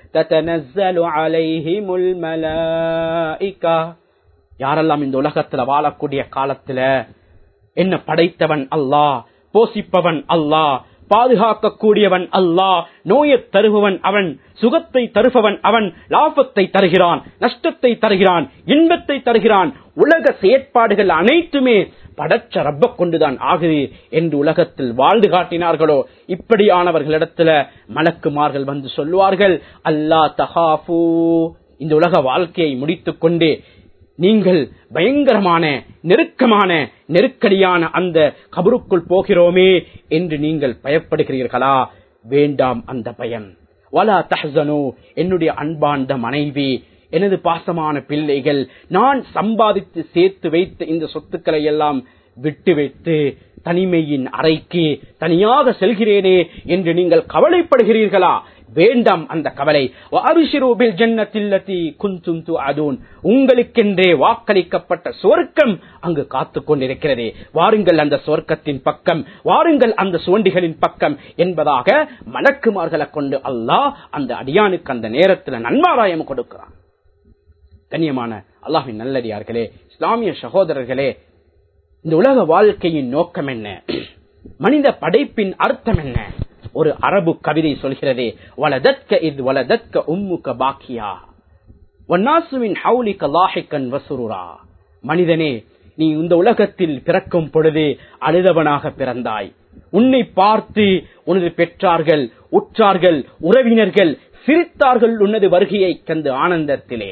تتنزل عليهم الملائكة யாரெல்லாம் இந்த உலகத்துல வாழக்கூடிய காலத்துல என்ன படைத்தவன் அல்லாஹ் போசிப்பவன் அல்லாஹ் பாதுகாக்கக்கூடியவன் அல்லாஹ் நோயை தருபவன் அவன் சுகத்தை தருபவன் அவன் லாபத்தை தருகிறான் நஷ்டத்தை தருகிறான் இன்பத்தை தருகிறான் உலக செயற்பாடுகள் அனைத்துமே படைச்ச ரப்ப கொண்டுதான் ஆகுது என்று உலகத்தில் வாழ்ந்து காட்டினார்களோ இப்படியானவர்களிடத்துல மலக்குமார்கள் வந்து சொல்லுவார்கள் அல்லா தஹாஃபூ இந்த உலக வாழ்க்கையை முடித்துக் கொண்டு நீங்கள் பயங்கரமான நெருக்கமான நெருக்கடியான அந்த கபருக்குள் போகிறோமே என்று நீங்கள் பயப்படுகிறீர்களா வேண்டாம் அந்த பயம் வலா தஹனு என்னுடைய அன்பார்ந்த மனைவி எனது பாசமான பிள்ளைகள் நான் சம்பாதித்து சேர்த்து வைத்த இந்த சொத்துக்களை எல்லாம் விட்டு வைத்து தனிமையின் அறைக்கு தனியாக செல்கிறேனே என்று நீங்கள் கவலைப்படுகிறீர்களா வேண்டாம் அந்த கவலை அபிஷிரூபில் ஜன்னத்தில்லத்தி குந்தும் அதூன் உங்களுக்கென்றே வாக்களிக்கப்பட்ட சுவர்க்கம் அங்கு காத்து கொண்டிருக்கிறது வாருங்கள் அந்த சுவர்க்கத்தின் பக்கம் வாருங்கள் அந்த சுவண்டிகளின் பக்கம் என்பதாக மலக்குமார்களை கொண்டு அல்லாஹ் அந்த அடியானுக்கு அந்த நேரத்தில் நன்மாராயம் கொடுக்கிறான் கண்ணியமான அல்லாஹின் நல்லடியார்களே இஸ்லாமிய சகோதரர்களே இந்த உலக வாழ்க்கையின் நோக்கம் என்ன மனித படைப்பின் அர்த்தம் என்ன ஒரு அரபு கவிதை சொல்கிறது வலதத்க இது வலதத்க உம்முக பாக்கியா ஒன்னாசுவின் ஹவுலிக்க லாஹிக்கன் வசுருரா மனிதனே நீ இந்த உலகத்தில் பிறக்கும் பொழுது அழுதவனாக பிறந்தாய் உன்னை பார்த்து உனது பெற்றார்கள் உற்றார்கள் உறவினர்கள் சிரித்தார்கள் உனது வருகையை கண்டு ஆனந்தத்திலே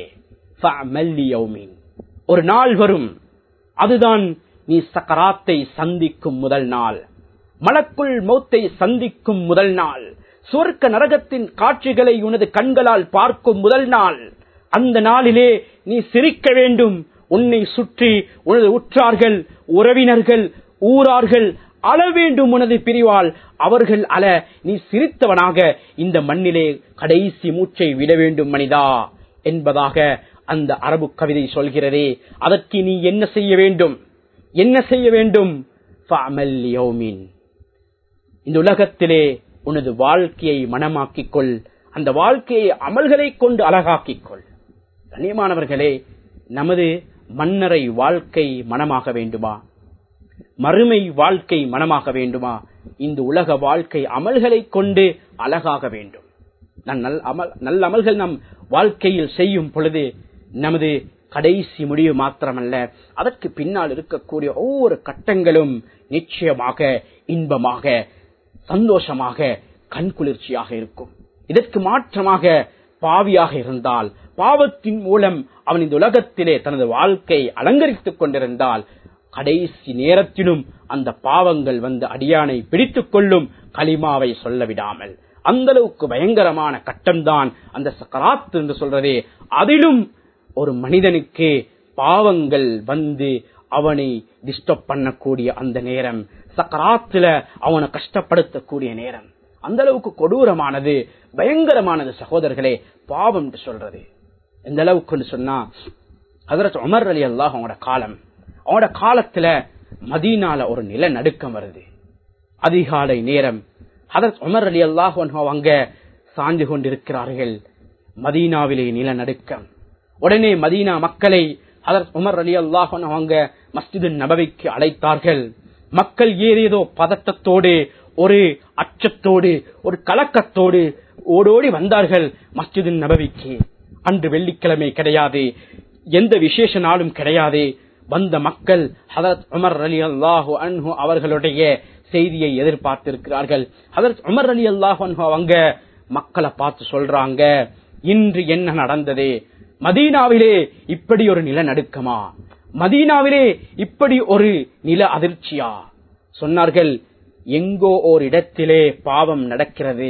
ஒரு நாள் வரும் அதுதான் நீ சக்கராத்தை சந்திக்கும் முதல் நாள் மலக்குள் மௌத்தை சந்திக்கும் முதல் நாள் சுவர்க்க நரகத்தின் காட்சிகளை உனது கண்களால் பார்க்கும் முதல் நாள் அந்த நாளிலே நீ சிரிக்க வேண்டும் உன்னை சுற்றி உனது உற்றார்கள் உறவினர்கள் ஊரார்கள் அழ வேண்டும் உனது பிரிவால் அவர்கள் அல நீ சிரித்தவனாக இந்த மண்ணிலே கடைசி மூச்சை விட வேண்டும் மனிதா என்பதாக அந்த அரபு கவிதை சொல்கிறதே அதற்கு நீ என்ன செய்ய வேண்டும் என்ன செய்ய வேண்டும் இந்த உலகத்திலே உனது வாழ்க்கையை மனமாக்கிக் கொள் அந்த வாழ்க்கையை அமல்களை கொண்டு அழகாக்கிக் கொள் கண்ணியமானவர்களே நமது மன்னரை வாழ்க்கை மனமாக வேண்டுமா மறுமை வாழ்க்கை மனமாக வேண்டுமா இந்த உலக வாழ்க்கை அமல்களை கொண்டு அழகாக வேண்டும் நல்ல அமல்கள் நம் வாழ்க்கையில் செய்யும் பொழுது நமது கடைசி முடிவு மாத்திரமல்ல அதற்கு பின்னால் இருக்கக்கூடிய ஒவ்வொரு கட்டங்களும் நிச்சயமாக இன்பமாக சந்தோஷமாக கண்குளிர்ச்சியாக இருக்கும் இதற்கு மாற்றமாக பாவியாக இருந்தால் பாவத்தின் மூலம் அவன் இந்த உலகத்திலே தனது வாழ்க்கை அலங்கரித்துக் கொண்டிருந்தால் கடைசி நேரத்திலும் அந்த பாவங்கள் வந்து அடியானை பிடித்துக் கொள்ளும் களிமாவை சொல்ல விடாமல் அந்த அளவுக்கு பயங்கரமான கட்டம்தான் அந்த சக்கராத் என்று சொல்றதே அதிலும் ஒரு மனிதனுக்கு பாவங்கள் வந்து அவனை டிஸ்டர்ப் பண்ணக்கூடிய அந்த நேரம் சக்கராத்துல அவனை கஷ்டப்படுத்தக்கூடிய நேரம் அந்த அளவுக்கு கொடூரமானது பயங்கரமானது சகோதரர்களே பாவம் என்று சொல்றது எந்த அளவுக்கு சொன்னா அதற்கு உமர் அலி அல்லாஹ் அவங்களோட காலம் அவங்களோட காலத்துல மதீனால ஒரு நில நடுக்கம் வருது அதிகாலை நேரம் அதற்கு உமர் அலி அல்லாஹ் அவங்க சாஞ்சு கொண்டிருக்கிறார்கள் மதீனாவிலே நிலநடுக்கம் உடனே மதீனா மக்களை அதற்கு உமர் அலி அல்லாஹ் அவங்க மஸ்ஜிது நபவிக்கு அழைத்தார்கள் மக்கள் ஏதேதோ பதட்டத்தோடு ஒரு அச்சத்தோடு ஒரு கலக்கத்தோடு ஓடோடி வந்தார்கள் மஸ்ஜிது நபவிக்கு அன்று வெள்ளிக்கிழமை கிடையாது எந்த விசேஷ நாளும் கிடையாது வந்த மக்கள் ஹதரத் உமர் அலி அல்லாஹு அன்ஹு அவர்களுடைய செய்தியை எதிர்பார்த்திருக்கிறார்கள் ஹதரத் உமர் அலி அல்லாஹு அன்ஹு அவங்க மக்களை பார்த்து சொல்றாங்க இன்று என்ன நடந்தது மதீனாவிலே இப்படி ஒரு நிலநடுக்கமா மதீனாவிலே இப்படி ஒரு நில அதிர்ச்சியா சொன்னார்கள் எங்கோ ஓர் இடத்திலே பாவம் நடக்கிறது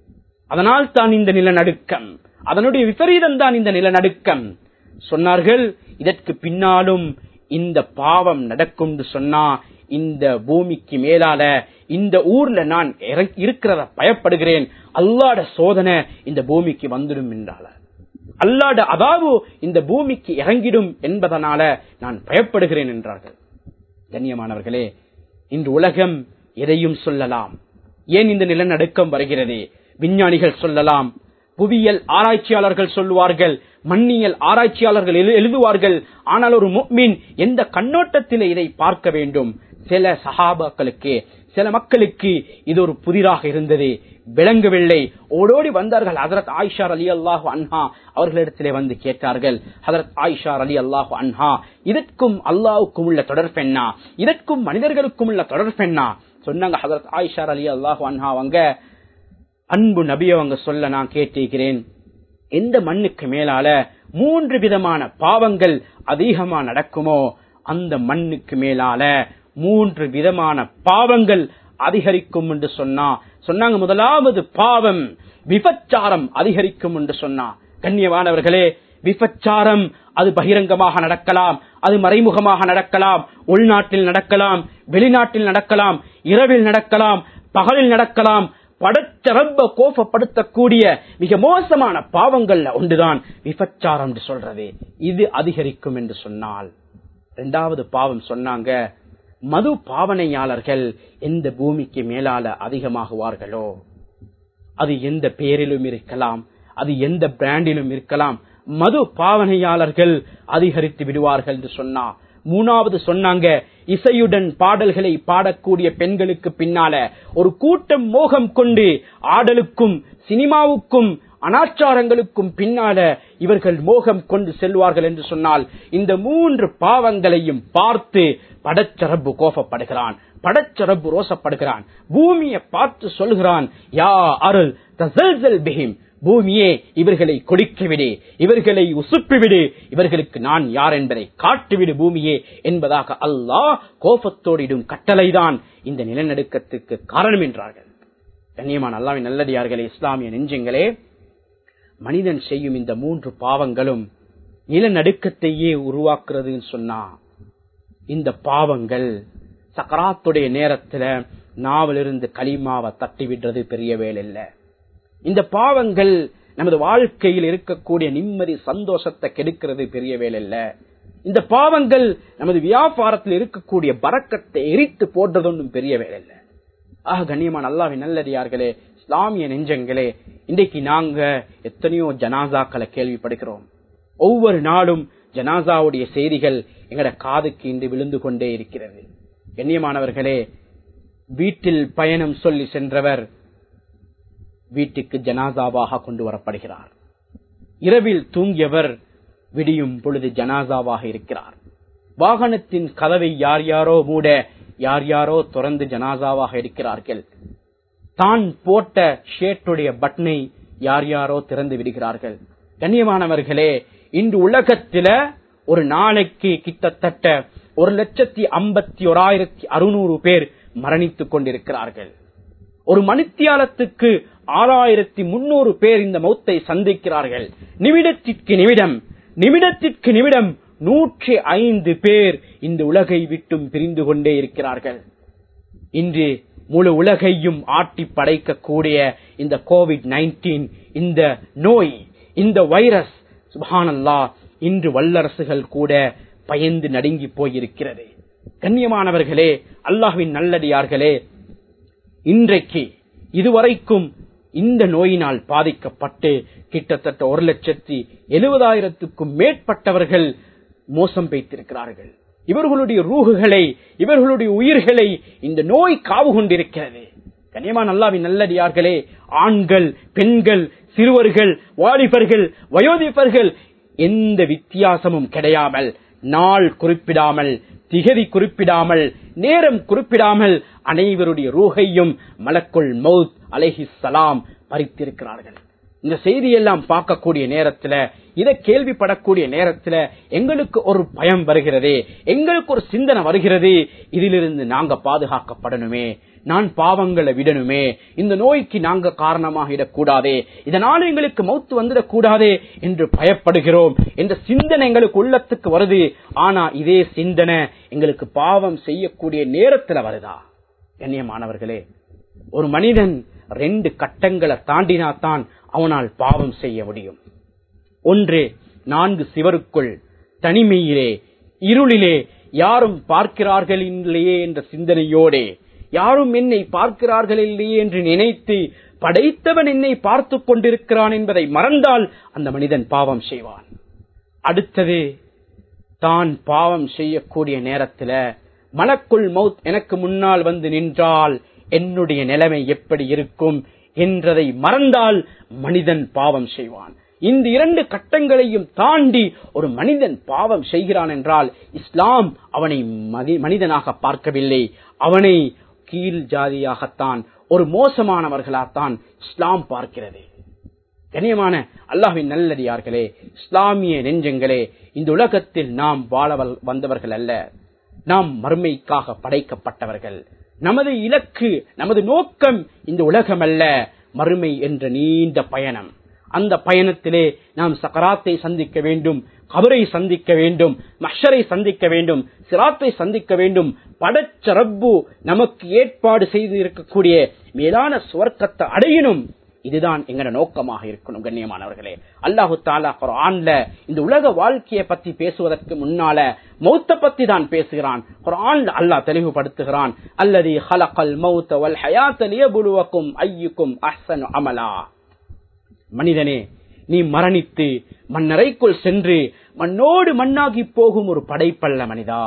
அதனால் தான் இந்த நிலநடுக்கம் அதனுடைய விபரீதம் தான் இந்த நிலநடுக்கம் சொன்னார்கள் இதற்கு பின்னாலும் இந்த பாவம் நடக்கும் சொன்னா இந்த பூமிக்கு மேலால இந்த ஊர்ல நான் இருக்கிறத பயப்படுகிறேன் அல்லாட சோதனை இந்த பூமிக்கு வந்துடும் என்றால அல்லாட அதாவது இந்த பூமிக்கு இறங்கிடும் என்பதனால நான் பயப்படுகிறேன் என்றார்கள் கண்ணியமானவர்களே இன்று உலகம் எதையும் சொல்லலாம் ஏன் இந்த நிலநடுக்கம் வருகிறது விஞ்ஞானிகள் சொல்லலாம் புவியியல் ஆராய்ச்சியாளர்கள் சொல்லுவார்கள் மண்ணியல் ஆராய்ச்சியாளர்கள் எழு- எழுதுவார்கள் ஆனால் ஒரு முக்மின் எந்த கண்ணோட்டத்திலே இதை பார்க்க வேண்டும் சில சஹாபாக்களுக்கு சில மக்களுக்கு இது ஒரு புதிராக இருந்தது விளங்கவில்லை ஓடோடி வந்தார்கள் ஹதரத் ஆயிஷா அலி அல்லாஹு அன்ஹா அவர்களிடத்திலே வந்து கேட்டார்கள் ஹதரத் ஆயிஷா அலி அல்லாஹு அன்ஹா இதற்கும் அல்லாஹுக்கும் உள்ள தொடர்பெண்ணா இதற்கும் மனிதர்களுக்கும் உள்ள தொடர்பெண்ணா சொன்னாங்க ஹதரத் ஆயிஷா அலி அல்லாஹு அன்ஹா அவங்க அன்பு நபி அவங்க சொல்ல நான் கேட்டிருக்கிறேன் எந்த மண்ணுக்கு மேலால மூன்று விதமான பாவங்கள் அதிகமா நடக்குமோ அந்த மண்ணுக்கு மேலால மூன்று விதமான பாவங்கள் அதிகரிக்கும் என்று சொன்னா சொன்னாங்க முதலாவது பாவம் விபச்சாரம் அதிகரிக்கும் என்று சொன்னா கண்ணியமானவர்களே விபச்சாரம் அது பகிரங்கமாக நடக்கலாம் அது மறைமுகமாக நடக்கலாம் உள்நாட்டில் நடக்கலாம் வெளிநாட்டில் நடக்கலாம் இரவில் நடக்கலாம் பகலில் நடக்கலாம் படைச்ச ரப்ப கோபப்படுத்தக்கூடிய மிக மோசமான பாவங்கள்ல ஒன்றுதான் விபச்சாரம் என்று சொல்றது இது அதிகரிக்கும் என்று சொன்னால் இரண்டாவது பாவம் சொன்னாங்க மது பாவனையாளர்கள் எந்த பூமிக்கு மேலால அதிகமாகுவார்களோ அது எந்த பெயரிலும் இருக்கலாம் அது எந்த பிராண்டிலும் இருக்கலாம் மது பாவனையாளர்கள் அதிகரித்து விடுவார்கள் என்று சொன்னா மூணாவது சொன்னாங்க இசையுடன் பாடல்களை பாடக்கூடிய பெண்களுக்கு பின்னால ஒரு கூட்டம் மோகம் கொண்டு ஆடலுக்கும் சினிமாவுக்கும் அனாச்சாரங்களுக்கும் பின்னால இவர்கள் மோகம் கொண்டு செல்வார்கள் என்று சொன்னால் இந்த மூன்று பாவங்களையும் பார்த்து படச்சரப்பு கோபப்படுகிறான் படச்சரப்பு ரோசப்படுகிறான் பூமியை பார்த்து சொல்கிறான் யா அருள் தசல்சல் பிஹிம் பூமியே இவர்களை கொடிக்கவிடு இவர்களை உசுப்பிவிடு இவர்களுக்கு நான் யார் என்பதை காட்டுவிடு பூமியே என்பதாக அல்லாஹ் கோபத்தோடிடும் கட்டளைதான் இந்த நிலநடுக்கத்துக்கு காரணம் என்றார்கள் கண்ணியமான அல்லாவின் நல்லடியார்களே இஸ்லாமிய நெஞ்சங்களே மனிதன் செய்யும் இந்த மூன்று பாவங்களும் நிலநடுக்கத்தையே உருவாக்குறதுன்னு சொன்னா இந்த பாவங்கள் சக்கராத்துடைய நேரத்துல நாவிலிருந்து களிமாவை தட்டி விடுறது பெரிய வேலை இல்ல இந்த பாவங்கள் நமது வாழ்க்கையில் இருக்கக்கூடிய நிம்மதி சந்தோஷத்தை கெடுக்கிறது பெரிய வேலை இல்ல இந்த பாவங்கள் நமது வியாபாரத்தில் இருக்கக்கூடிய பறக்கத்தை எரித்து போடுறது ஒன்றும் பெரிய வேலை இல்ல ஆக கண்ணியமான அல்லாவின் நல்லடியார்களே இஸ்லாமிய நெஞ்சங்களே இன்றைக்கு நாங்க எத்தனையோ ஜனாசாக்களை கேள்விப்படுகிறோம் ஒவ்வொரு நாளும் ஜனாசாவுடைய செய்திகள் எங்கட காதுக்கு இன்று விழுந்து கொண்டே இருக்கிறது கண்ணியமானவர்களே வீட்டில் பயணம் சொல்லி சென்றவர் வீட்டுக்கு ஜனாசாவாக கொண்டு வரப்படுகிறார் இரவில் தூங்கியவர் விடியும் பொழுது ஜனாசாவாக இருக்கிறார் வாகனத்தின் கதவை யார் யாரோ மூட யார் யாரோ தொடர்ந்து ஜனாசாவாக இருக்கிறார்கள் தான் போட்ட ஷேட்டுடைய பட்டனை யார் யாரோ திறந்து விடுகிறார்கள் கண்ணியமானவர்களே இன்று உலகத்தில ஒரு நாளைக்கு கிட்டத்தட்ட ஒரு லட்சத்தி ஐம்பத்தி ஓராயிரத்தி அறுநூறு பேர் மரணித்துக் கொண்டிருக்கிறார்கள் ஒரு மணித்தியாலத்துக்கு ஆறாயிரத்தி முன்னூறு பேர் இந்த மௌத்தை சந்திக்கிறார்கள் நிமிடத்திற்கு நிமிடம் நிமிடத்திற்கு நிமிடம் நூற்றி ஐந்து பேர் இந்த உலகை விட்டும் பிரிந்து கொண்டே இருக்கிறார்கள் இன்று முழு உலகையும் ஆட்டி படைக்கக்கூடிய இந்த கோவிட் நைன்டீன் இந்த நோய் இந்த வைரஸ் சுபானல்லா இன்று வல்லரசுகள் கூட பயந்து நடுங்கி போயிருக்கிறது கண்ணியமானவர்களே அல்லாஹ்வின் நல்லடியார்களே இன்றைக்கு இதுவரைக்கும் இந்த நோயினால் பாதிக்கப்பட்டு கிட்டத்தட்ட ஒரு லட்சத்தி எழுபதாயிரத்துக்கும் மேற்பட்டவர்கள் மோசம் வைத்திருக்கிறார்கள் இவர்களுடைய ரூகுகளை இவர்களுடைய உயிர்களை இந்த நோய் காவு கொண்டிருக்கிறது கனியமான அல்லாவின் நல்லடியார்களே ஆண்கள் பெண்கள் சிறுவர்கள் வாலிபர்கள் வயோதிபர்கள் எந்த வித்தியாசமும் கிடையாமல் நாள் குறிப்பிடாமல் திகதி குறிப்பிடாமல் நேரம் குறிப்பிடாமல் அனைவருடைய ரூகையும் மலக்குள் மவுத் அலைஹி சலாம் பறித்திருக்கிறார்கள் இந்த செய்தியெல்லாம் பார்க்கக்கூடிய நேரத்துல இதை கேள்விப்படக்கூடிய நேரத்துல எங்களுக்கு ஒரு பயம் வருகிறது எங்களுக்கு ஒரு சிந்தனை வருகிறது இதிலிருந்து நாங்க பாதுகாக்கப்படணுமே நான் பாவங்களை விடணுமே இந்த நோய்க்கு நாங்க காரணமாக இடக்கூடாதே இதனால எங்களுக்கு மௌத்து வந்துடக்கூடாதே என்று பயப்படுகிறோம் என்ற சிந்தனை எங்களுக்கு உள்ளத்துக்கு வருது ஆனா இதே சிந்தனை எங்களுக்கு பாவம் செய்யக்கூடிய நேரத்துல வருதா கண்ணியமானவர்களே ஒரு மனிதன் ரெண்டு கட்டங்களை தாண்டினாத்தான் அவனால் பாவம் செய்ய முடியும் ஒன்று நான்கு சிவருக்குள் தனிமையிலே இருளிலே யாரும் பார்க்கிறார்கள் இல்லையே என்ற சிந்தனையோடே யாரும் என்னை பார்க்கிறார்கள் இல்லையே என்று நினைத்து படைத்தவன் என்னை பார்த்து கொண்டிருக்கிறான் என்பதை மறந்தால் அந்த மனிதன் பாவம் செய்வான் அடுத்தது தான் பாவம் செய்யக்கூடிய நேரத்துல மலக்குள் மவுத் எனக்கு முன்னால் வந்து நின்றால் என்னுடைய நிலைமை எப்படி இருக்கும் என்றதை மறந்தால் மனிதன் பாவம் செய்வான் இந்த இரண்டு கட்டங்களையும் தாண்டி ஒரு மனிதன் பாவம் செய்கிறான் என்றால் இஸ்லாம் அவனை மனிதனாக பார்க்கவில்லை அவனை கீழ் ஜாதியாகத்தான் ஒரு மோசமானவர்களாகத்தான் இஸ்லாம் பார்க்கிறது கண்ணியமான அல்லாஹின் நல்லடியார்களே இஸ்லாமிய நெஞ்சங்களே இந்த உலகத்தில் நாம் வாழ வந்தவர்கள் அல்ல நாம் மறுமைக்காக படைக்கப்பட்டவர்கள் நமது இலக்கு நமது நோக்கம் இந்த உலகம் அல்ல மறுமை என்ற நீண்ட பயணம் அந்த பயணத்திலே நாம் சக்கராத்தை சந்திக்க வேண்டும் கபரை சந்திக்க வேண்டும் மஷரை சந்திக்க வேண்டும் சிராத்தை சந்திக்க வேண்டும் படைச்ச ரப்பு நமக்கு ஏற்பாடு செய்து இருக்கக்கூடிய மேலான சுவர்க்கத்தை அடையணும் இதுதான் எங்கட நோக்கமாக இருக்கணும் கண்ணியமானவர்களே அல்லாஹு தாலா குரான்ல இந்த உலக வாழ்க்கையை பத்தி பேசுவதற்கு முன்னால மௌத்த பத்தி தான் பேசுகிறான் குரான்ல அல்லாஹ் தெளிவுபடுத்துகிறான் அல்லது ஹலகல் மௌத்த வல் ஹயாத்த லியபுலுவக்கும் ஐயுக்கும் அஹ்சனு அமலா மனிதனே நீ மரணித்து மண்ணறைக்குள் சென்று மண்ணோடு மண்ணாகி போகும் ஒரு படைப்பல்ல மனிதா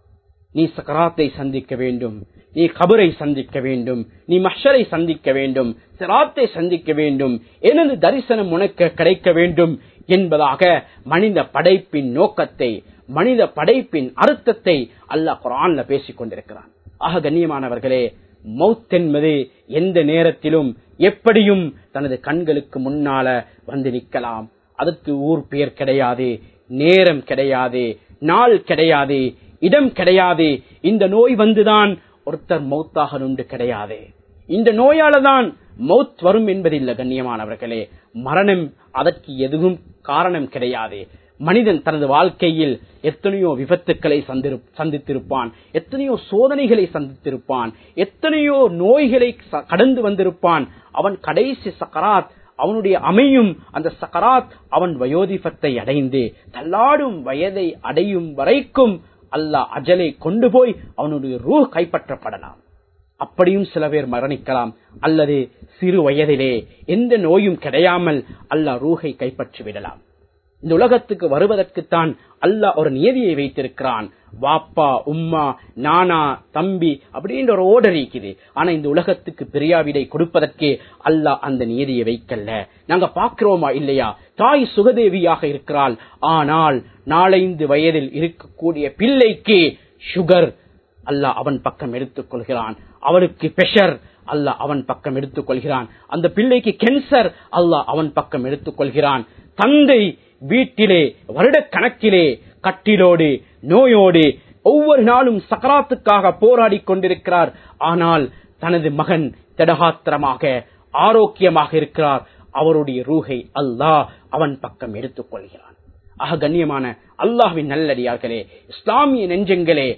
நீ சக்கராத்தை சந்திக்க வேண்டும் நீ கபரை சந்திக்க வேண்டும் நீ மஷரை சந்திக்க வேண்டும் சிராத்தை சந்திக்க வேண்டும் எனது தரிசனம் உனக்கு கிடைக்க வேண்டும் என்பதாக மனித படைப்பின் நோக்கத்தை மனித படைப்பின் அர்த்தத்தை அல்லாஹ் குரான்ல பேசிக் கொண்டிருக்கிறான் ஆக கண்ணியமானவர்களே மவுத் என்பது எந்த நேரத்திலும் எப்படியும் தனது கண்களுக்கு முன்னால வந்து நிற்கலாம் அதற்கு ஊர் பெயர் கிடையாது நேரம் கிடையாது நாள் கிடையாது இடம் கிடையாது இந்த நோய் வந்துதான் ஒருத்தர் மௌத்தாக உண்டு கிடையாது இந்த நோயால தான் மௌத் வரும் என்பதில்லை கண்ணியமானவர்களே மரணம் அதற்கு எதுவும் காரணம் கிடையாது மனிதன் தனது வாழ்க்கையில் எத்தனையோ விபத்துக்களை சந்தித்திருப்பான் எத்தனையோ சோதனைகளை சந்தித்திருப்பான் எத்தனையோ நோய்களை கடந்து வந்திருப்பான் அவன் கடைசி சக்கராத் அவனுடைய அமையும் அந்த சக்கராத் அவன் வயோதிபத்தை அடைந்து தள்ளாடும் வயதை அடையும் வரைக்கும் அல்லாஹ் அஜலை கொண்டு போய் அவனுடைய ரூ கைப்பற்றப்படலாம் அப்படியும் சில பேர் மரணிக்கலாம் அல்லது சிறு வயதிலே எந்த நோயும் கிடையாமல் அல்லாஹ் ரூஹை கைப்பற்றி விடலாம் இந்த உலகத்துக்கு வருவதற்குத்தான் அல்லாஹ் ஒரு நியதியை வைத்திருக்கிறான் வாப்பா உம்மா நானா தம்பி அப்படின்ற ஒரு ஓடர் இருக்குது ஆனா இந்த உலகத்துக்கு பிரியாவிடை கொடுப்பதற்கு அல்லாஹ் அந்த நியதியை வைக்கல நாங்க பாக்கிறோமா இல்லையா தாய் சுகதேவியாக இருக்கிறாள் ஆனால் நாலைந்து வயதில் இருக்கக்கூடிய பிள்ளைக்கு சுகர் அல்லாஹ் அவன் பக்கம் எடுத்துக் கொள்கிறான் அவனுக்கு பெஷர் அல்லாஹ் அவன் பக்கம் எடுத்துக் கொள்கிறான் அந்த பிள்ளைக்கு கேன்சர் அல்லாஹ் அவன் பக்கம் எடுத்துக் கொள்கிறான் தந்தை வீட்டிலே வருட கணக்கிலே கட்டிலோடு நோயோடு ஒவ்வொரு நாளும் சக்கராத்துக்காக போராடி கொண்டிருக்கிறார் ஆனால் தனது மகன் திடகாத்திரமாக ஆரோக்கியமாக இருக்கிறார் அவருடைய ரூகை அல்லாஹ் அவன் பக்கம் எடுத்துக் கொள்கிறான் ஆக கண்ணியமான அல்லாஹ்வின் நல்லடியார்களே இஸ்லாமிய நெஞ்சங்களே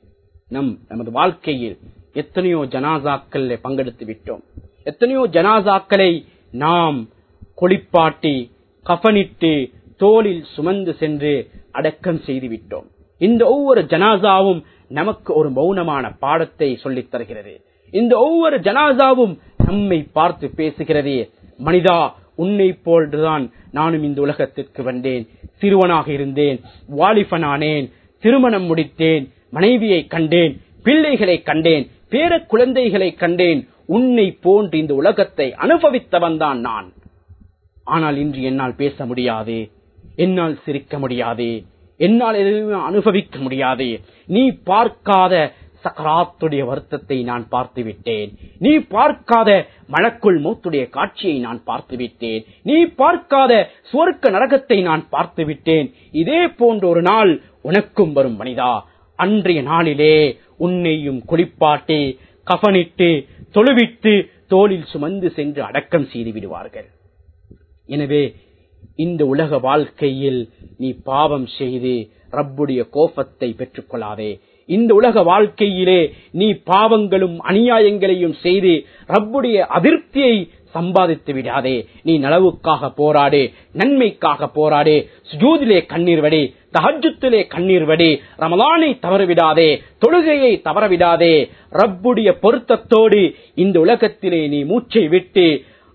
நம் நமது வாழ்க்கையில் எத்தனையோ ஜனாசாக்கள் பங்கெடுத்து விட்டோம் எத்தனையோ ஜனாசாக்களை நாம் கொளிப்பாட்டி கஃனிட்டு தோளில் சுமந்து சென்று அடக்கம் செய்து விட்டோம் இந்த ஒவ்வொரு ஜனாசாவும் நமக்கு ஒரு மௌனமான பாடத்தை சொல்லித் தருகிறது இந்த ஒவ்வொரு ஜனாசாவும் நம்மை பார்த்து பேசுகிறது மனிதா உன்னை போன்றுதான் நானும் இந்த உலகத்திற்கு வந்தேன் சிறுவனாக இருந்தேன் வாலிபனானேன் திருமணம் முடித்தேன் மனைவியை கண்டேன் பிள்ளைகளை கண்டேன் பேர குழந்தைகளை கண்டேன் உன்னை போன்று இந்த உலகத்தை அனுபவித்தவன் தான் நான் ஆனால் இன்று என்னால் பேச முடியாது என்னால் சிரிக்க முடியாது என்னால் எதுவுமே அனுபவிக்க முடியாது நீ பார்க்காத சக்கராத்துடைய வருத்தத்தை நான் பார்த்து விட்டேன் நீ பார்க்காத மழக்குள் மூத்துடைய காட்சியை நான் பார்த்து விட்டேன் நீ பார்க்காத சுவர்க்க நரகத்தை நான் பார்த்து விட்டேன் இதே போன்ற ஒரு நாள் உனக்கும் வரும் மனிதா அன்றைய நாளிலே உன்னையும் குளிப்பாட்டி கஃனிட்டு தொழுவிட்டு தோளில் சுமந்து சென்று அடக்கம் செய்து விடுவார்கள் எனவே இந்த உலக வாழ்க்கையில் நீ பாவம் செய்து ரப்புடைய கோபத்தை பெற்றுக் கொள்ளாதே இந்த உலக வாழ்க்கையிலே நீ பாவங்களும் அநியாயங்களையும் செய்து ரப்புடைய அதிருப்தியை சம்பாதித்து விடாதே நீ நலவுக்காக போராடு நன்மைக்காக போராடு சுஜூதிலே கண்ணீர் வடி தஹஜுத்திலே கண்ணீர் வடி ரமலானை தவறவிடாதே தொழுகையை தவறவிடாதே ரப்புடைய பொருத்தத்தோடு இந்த உலகத்திலே நீ மூச்சை விட்டு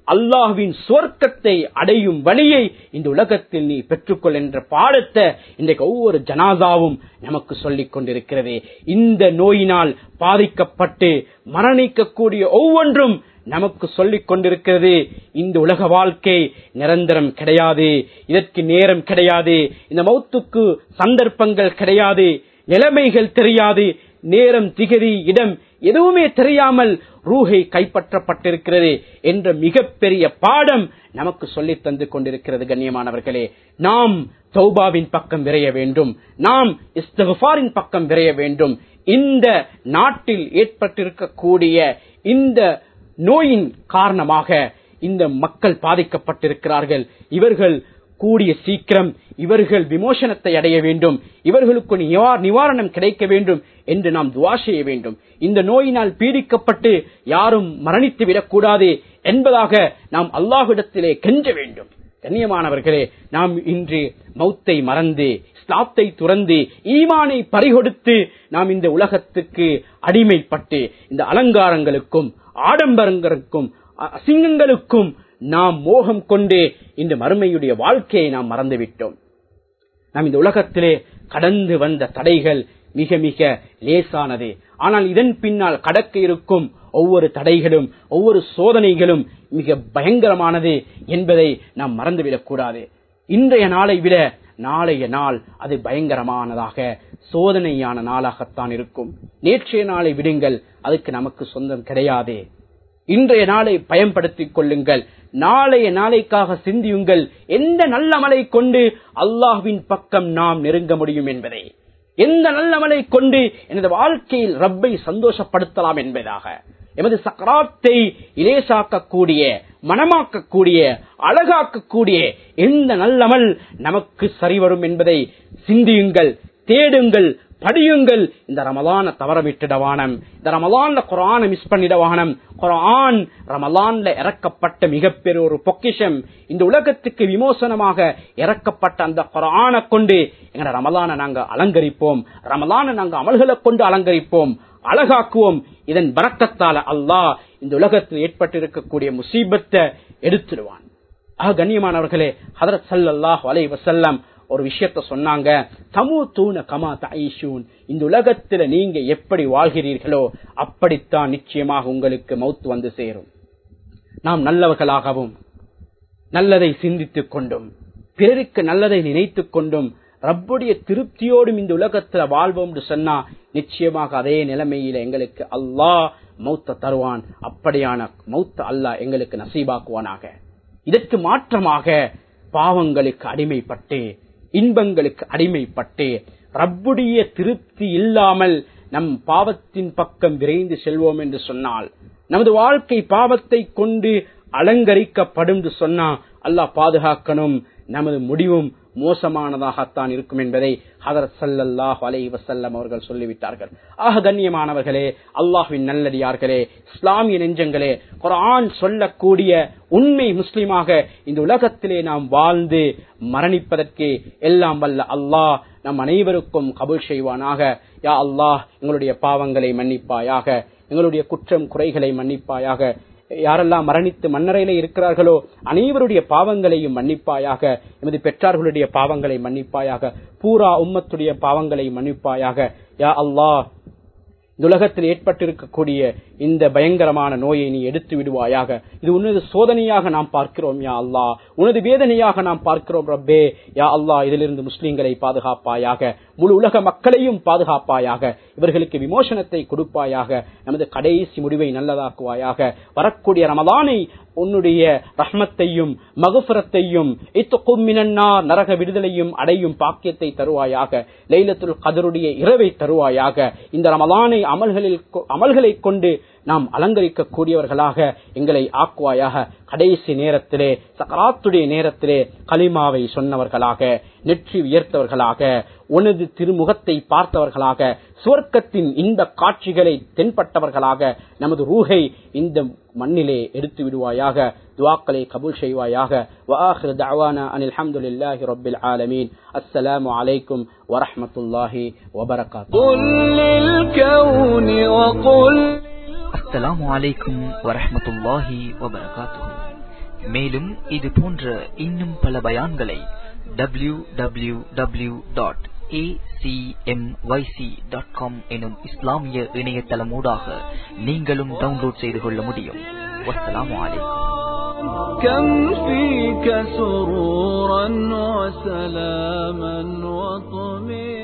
அல்லாஹ்வின் சுவர்க்கத்தை அடையும் வழியை இந்த உலகத்தில் நீ பெற்றுக்கொள் என்ற பாடத்தை இன்றைக்கு ஒவ்வொரு ஜனாதாவும் நமக்கு சொல்லிக் கொண்டிருக்கிறது இந்த நோயினால் பாதிக்கப்பட்டு மரணிக்கக்கூடிய ஒவ்வொன்றும் நமக்கு சொல்லிக் கொண்டிருக்கிறது இந்த உலக வாழ்க்கை நிரந்தரம் கிடையாது இதற்கு நேரம் கிடையாது இந்த மௌத்துக்கு சந்தர்ப்பங்கள் கிடையாது நிலைமைகள் தெரியாது நேரம் திகதி இடம் எதுவுமே தெரியாமல் ரூஹை கைப்பற்றப்பட்டிருக்கிறது என்ற மிகப்பெரிய பாடம் நமக்கு சொல்லித் தந்து கொண்டிருக்கிறது கண்ணியமானவர்களே நாம் தௌபாவின் பக்கம் விரைய வேண்டும் நாம் இஸ்தகுஃபாரின் பக்கம் விரைய வேண்டும் இந்த நாட்டில் ஏற்பட்டிருக்கக்கூடிய இந்த நோயின் காரணமாக இந்த மக்கள் பாதிக்கப்பட்டிருக்கிறார்கள் இவர்கள் கூடிய சீக்கிரம் இவர்கள் விமோசனத்தை அடைய வேண்டும் இவர்களுக்கு நிவா- நிவாரணம் கிடைக்க வேண்டும் என்று நாம் துவா செய்ய வேண்டும் இந்த நோயினால் பீடிக்கப்பட்டு யாரும் மரணித்து விடக்கூடாது என்பதாக நாம் அல்லாஹ்விடத்திலே கெஞ்ச வேண்டும் கண்ணியமானவர்களே நாம் இன்று மௌத்தை மறந்து இஸ்லாத்தை துறந்து ஈமானை பறிகொடுத்து நாம் இந்த உலகத்துக்கு அடிமைப்பட்டு இந்த அலங்காரங்களுக்கும் ஆடம்பரங்களுக்கும் அ- அசிங்கங்களுக்கும் நாம் மோகம் கொண்டு இந்த மறுமையுடைய வாழ்க்கையை நாம் மறந்துவிட்டோம் நாம் இந்த உலகத்திலே கடந்து வந்த தடைகள் மிக மிக லேசானது ஆனால் இதன் பின்னால் கடக்க இருக்கும் ஒவ்வொரு தடைகளும் ஒவ்வொரு சோதனைகளும் மிக பயங்கரமானது என்பதை நாம் மறந்துவிடக் கூடாது இன்றைய நாளை விட நாளைய நாள் அது பயங்கரமானதாக சோதனையான நாளாகத்தான் இருக்கும் நேற்றைய நாளை விடுங்கள் அதுக்கு நமக்கு சொந்தம் கிடையாது இன்றைய நாளை பயன்படுத்திக் கொள்ளுங்கள் நாளைய நாளைக்காக சிந்தியுங்கள் எந்த நல்லமலை கொண்டு அல்லாஹ்வின் பக்கம் நாம் நெருங்க முடியும் என்பதை எந்த நல்லமலை கொண்டு எனது வாழ்க்கையில் ரப்பை சந்தோஷப்படுத்தலாம் என்பதாக எமது சக்கராத்தை இலேசாக்கக்கூடிய மனமாக்கக்கூடிய அழகாக்கக்கூடிய எந்த நல்லமல் நமக்கு சரிவரும் என்பதை சிந்தியுங்கள் தேடுங்கள் படியுங்கள் இந்த ரமலான தவற விட்டுடவானம் இந்த ரமலான்ல குரான மிஸ் பண்ணிடவானம் குரான் ரமலான்ல இறக்கப்பட்ட மிகப்பெரிய ஒரு பொக்கிஷம் இந்த உலகத்துக்கு விமோசனமாக இறக்கப்பட்ட அந்த குரானை கொண்டு எங்க ரமலான நாங்க அலங்கரிப்போம் ரமலான நாங்க அமல்களை கொண்டு அலங்கரிப்போம் அழகாக்குவோம் இதன் பறக்கத்தால அல்லாஹ் இந்த உலகத்தில் ஏற்பட்டிருக்கக்கூடிய முசீபத்தை எடுத்துடுவான் ஆக கண்ணியமானவர்களே ஹதரத் ஸல்லல்லாஹு அலைஹி வஸல்லம் ஒரு விஷயத்த சொன்னாங்க தமு தூண கமா தாயிஷூன் இந்த உலகத்துல நீங்க எப்படி வாழ்கிறீர்களோ அப்படித்தான் நிச்சயமாக உங்களுக்கு மௌத்து வந்து சேரும் நாம் நல்லவர்களாகவும் நல்லதை சிந்தித்துக் கொண்டும் பிறருக்கு நல்லதை நினைத்துக் கொண்டும் ரப்புடைய திருப்தியோடும் இந்த உலகத்துல வாழ்வோம் என்று சொன்னா நிச்சயமாக அதே நிலைமையில எங்களுக்கு அல்லாஹ் மௌத்த தருவான் அப்படியான மௌத்த அல்லாஹ் எங்களுக்கு நசீபாக்குவானாக இதற்கு மாற்றமாக பாவங்களுக்கு அடிமைப்பட்டு இன்பங்களுக்கு அடிமைப்பட்டு ரப்புடைய திருப்தி இல்லாமல் நம் பாவத்தின் பக்கம் விரைந்து செல்வோம் என்று சொன்னால் நமது வாழ்க்கை பாவத்தை கொண்டு அலங்கரிக்கப்படும் என்று சொன்னா அல்லாஹ் பாதுகாக்கணும் நமது முடிவும் மோசமானதாகத்தான் இருக்கும் என்பதை ஹதரத் ஸல்லல்லாஹு அலைஹி வஸல்லம் அவர்கள் சொல்லிவிட்டார்கள் ஆக கண்ணியமானவர்களே அல்லாஹ்வின் நல்லடியார்களே இஸ்லாமிய நெஞ்சங்களே குர்ஆன் சொல்லக்கூடிய உண்மை முஸ்லிமாக இந்த உலகத்திலே நாம் வாழ்ந்து மரணிப்பதற்கு எல்லாம் வல்ல அல்லாஹ் நம் அனைவருக்கும் கபூல் செய்வானாக யா அல்லாஹ் எங்களுடைய பாவங்களை மன்னிப்பாயாக எங்களுடைய குற்றம் குறைகளை மன்னிப்பாயாக யாரெல்லாம் மரணித்து மன்னரையிலே இருக்கிறார்களோ அனைவருடைய பாவங்களையும் மன்னிப்பாயாக எமது பெற்றார்களுடைய பாவங்களை மன்னிப்பாயாக பூரா உம்மத்துடைய பாவங்களை மன்னிப்பாயாக யா அல்லாஹ் இந்த உலகத்தில் ஏற்பட்டிருக்கக்கூடிய இந்த பயங்கரமான நோயை நீ எடுத்து விடுவாயாக இது உனது சோதனையாக நாம் பார்க்கிறோம் யா அல்லாஹ் உனது வேதனையாக நாம் பார்க்கிறோம் ரப்பே யா அல்லாஹ் இதிலிருந்து முஸ்லிம்களை பாதுகாப்பாயாக முழு உலக மக்களையும் பாதுகாப்பாயாக இவர்களுக்கு விமோசனத்தை கொடுப்பாயாக நமது கடைசி முடிவை நல்லதாக்குவாயாக வரக்கூடிய ரமதானை உன்னுடைய ரஹ்மத்தையும் மகுஃபரத்தையும் இத்துக்கும் மினன்னா நரக விடுதலையும் அடையும் பாக்கியத்தை தருவாயாக லைலத்துல் கதருடைய இரவை தருவாயாக இந்த ரமலானை அமல்களில் கொ- அமல்களை கொண்டு நாம் அலங்கரிக்க கூடியவர்களாக எங்களை ஆக்குவாயாக கடைசி நேரத்திலே சக்கராத்துடைய நேரத்திலே கலிமாவை சொன்னவர்களாக நெற்றி உயர்த்தவர்களாக உனது திருமுகத்தை பார்த்தவர்களாக சுவர்க்கத்தின் இந்த காட்சிகளை தென்பட்டவர்களாக நமது ரூஹை இந்த மண்ணிலே எடுத்து விடுவாயாக துவாக்களை கபூல் செய்வாயாக وآخر دعوانا أن الحمد لله رب العالمين السلام عليكم ورحمة الله وبركاته قل للكون وقل அஸ்ஸலாமு அலைக்கும் வரஹ்மத்துல்லாஹி வபரகாத்துஹு மேலும் இது போன்ற இன்னும் பல பயான்களை W W W dot dot com எனும் இஸ்லாமிய இணையதளமூடாக நீங்களும் டவுன்லோட் செய்து கொள்ள முடியும் வஸ்ஸலாமு அலைக்கும் كم فيك سرورا وسلاما وطمئنا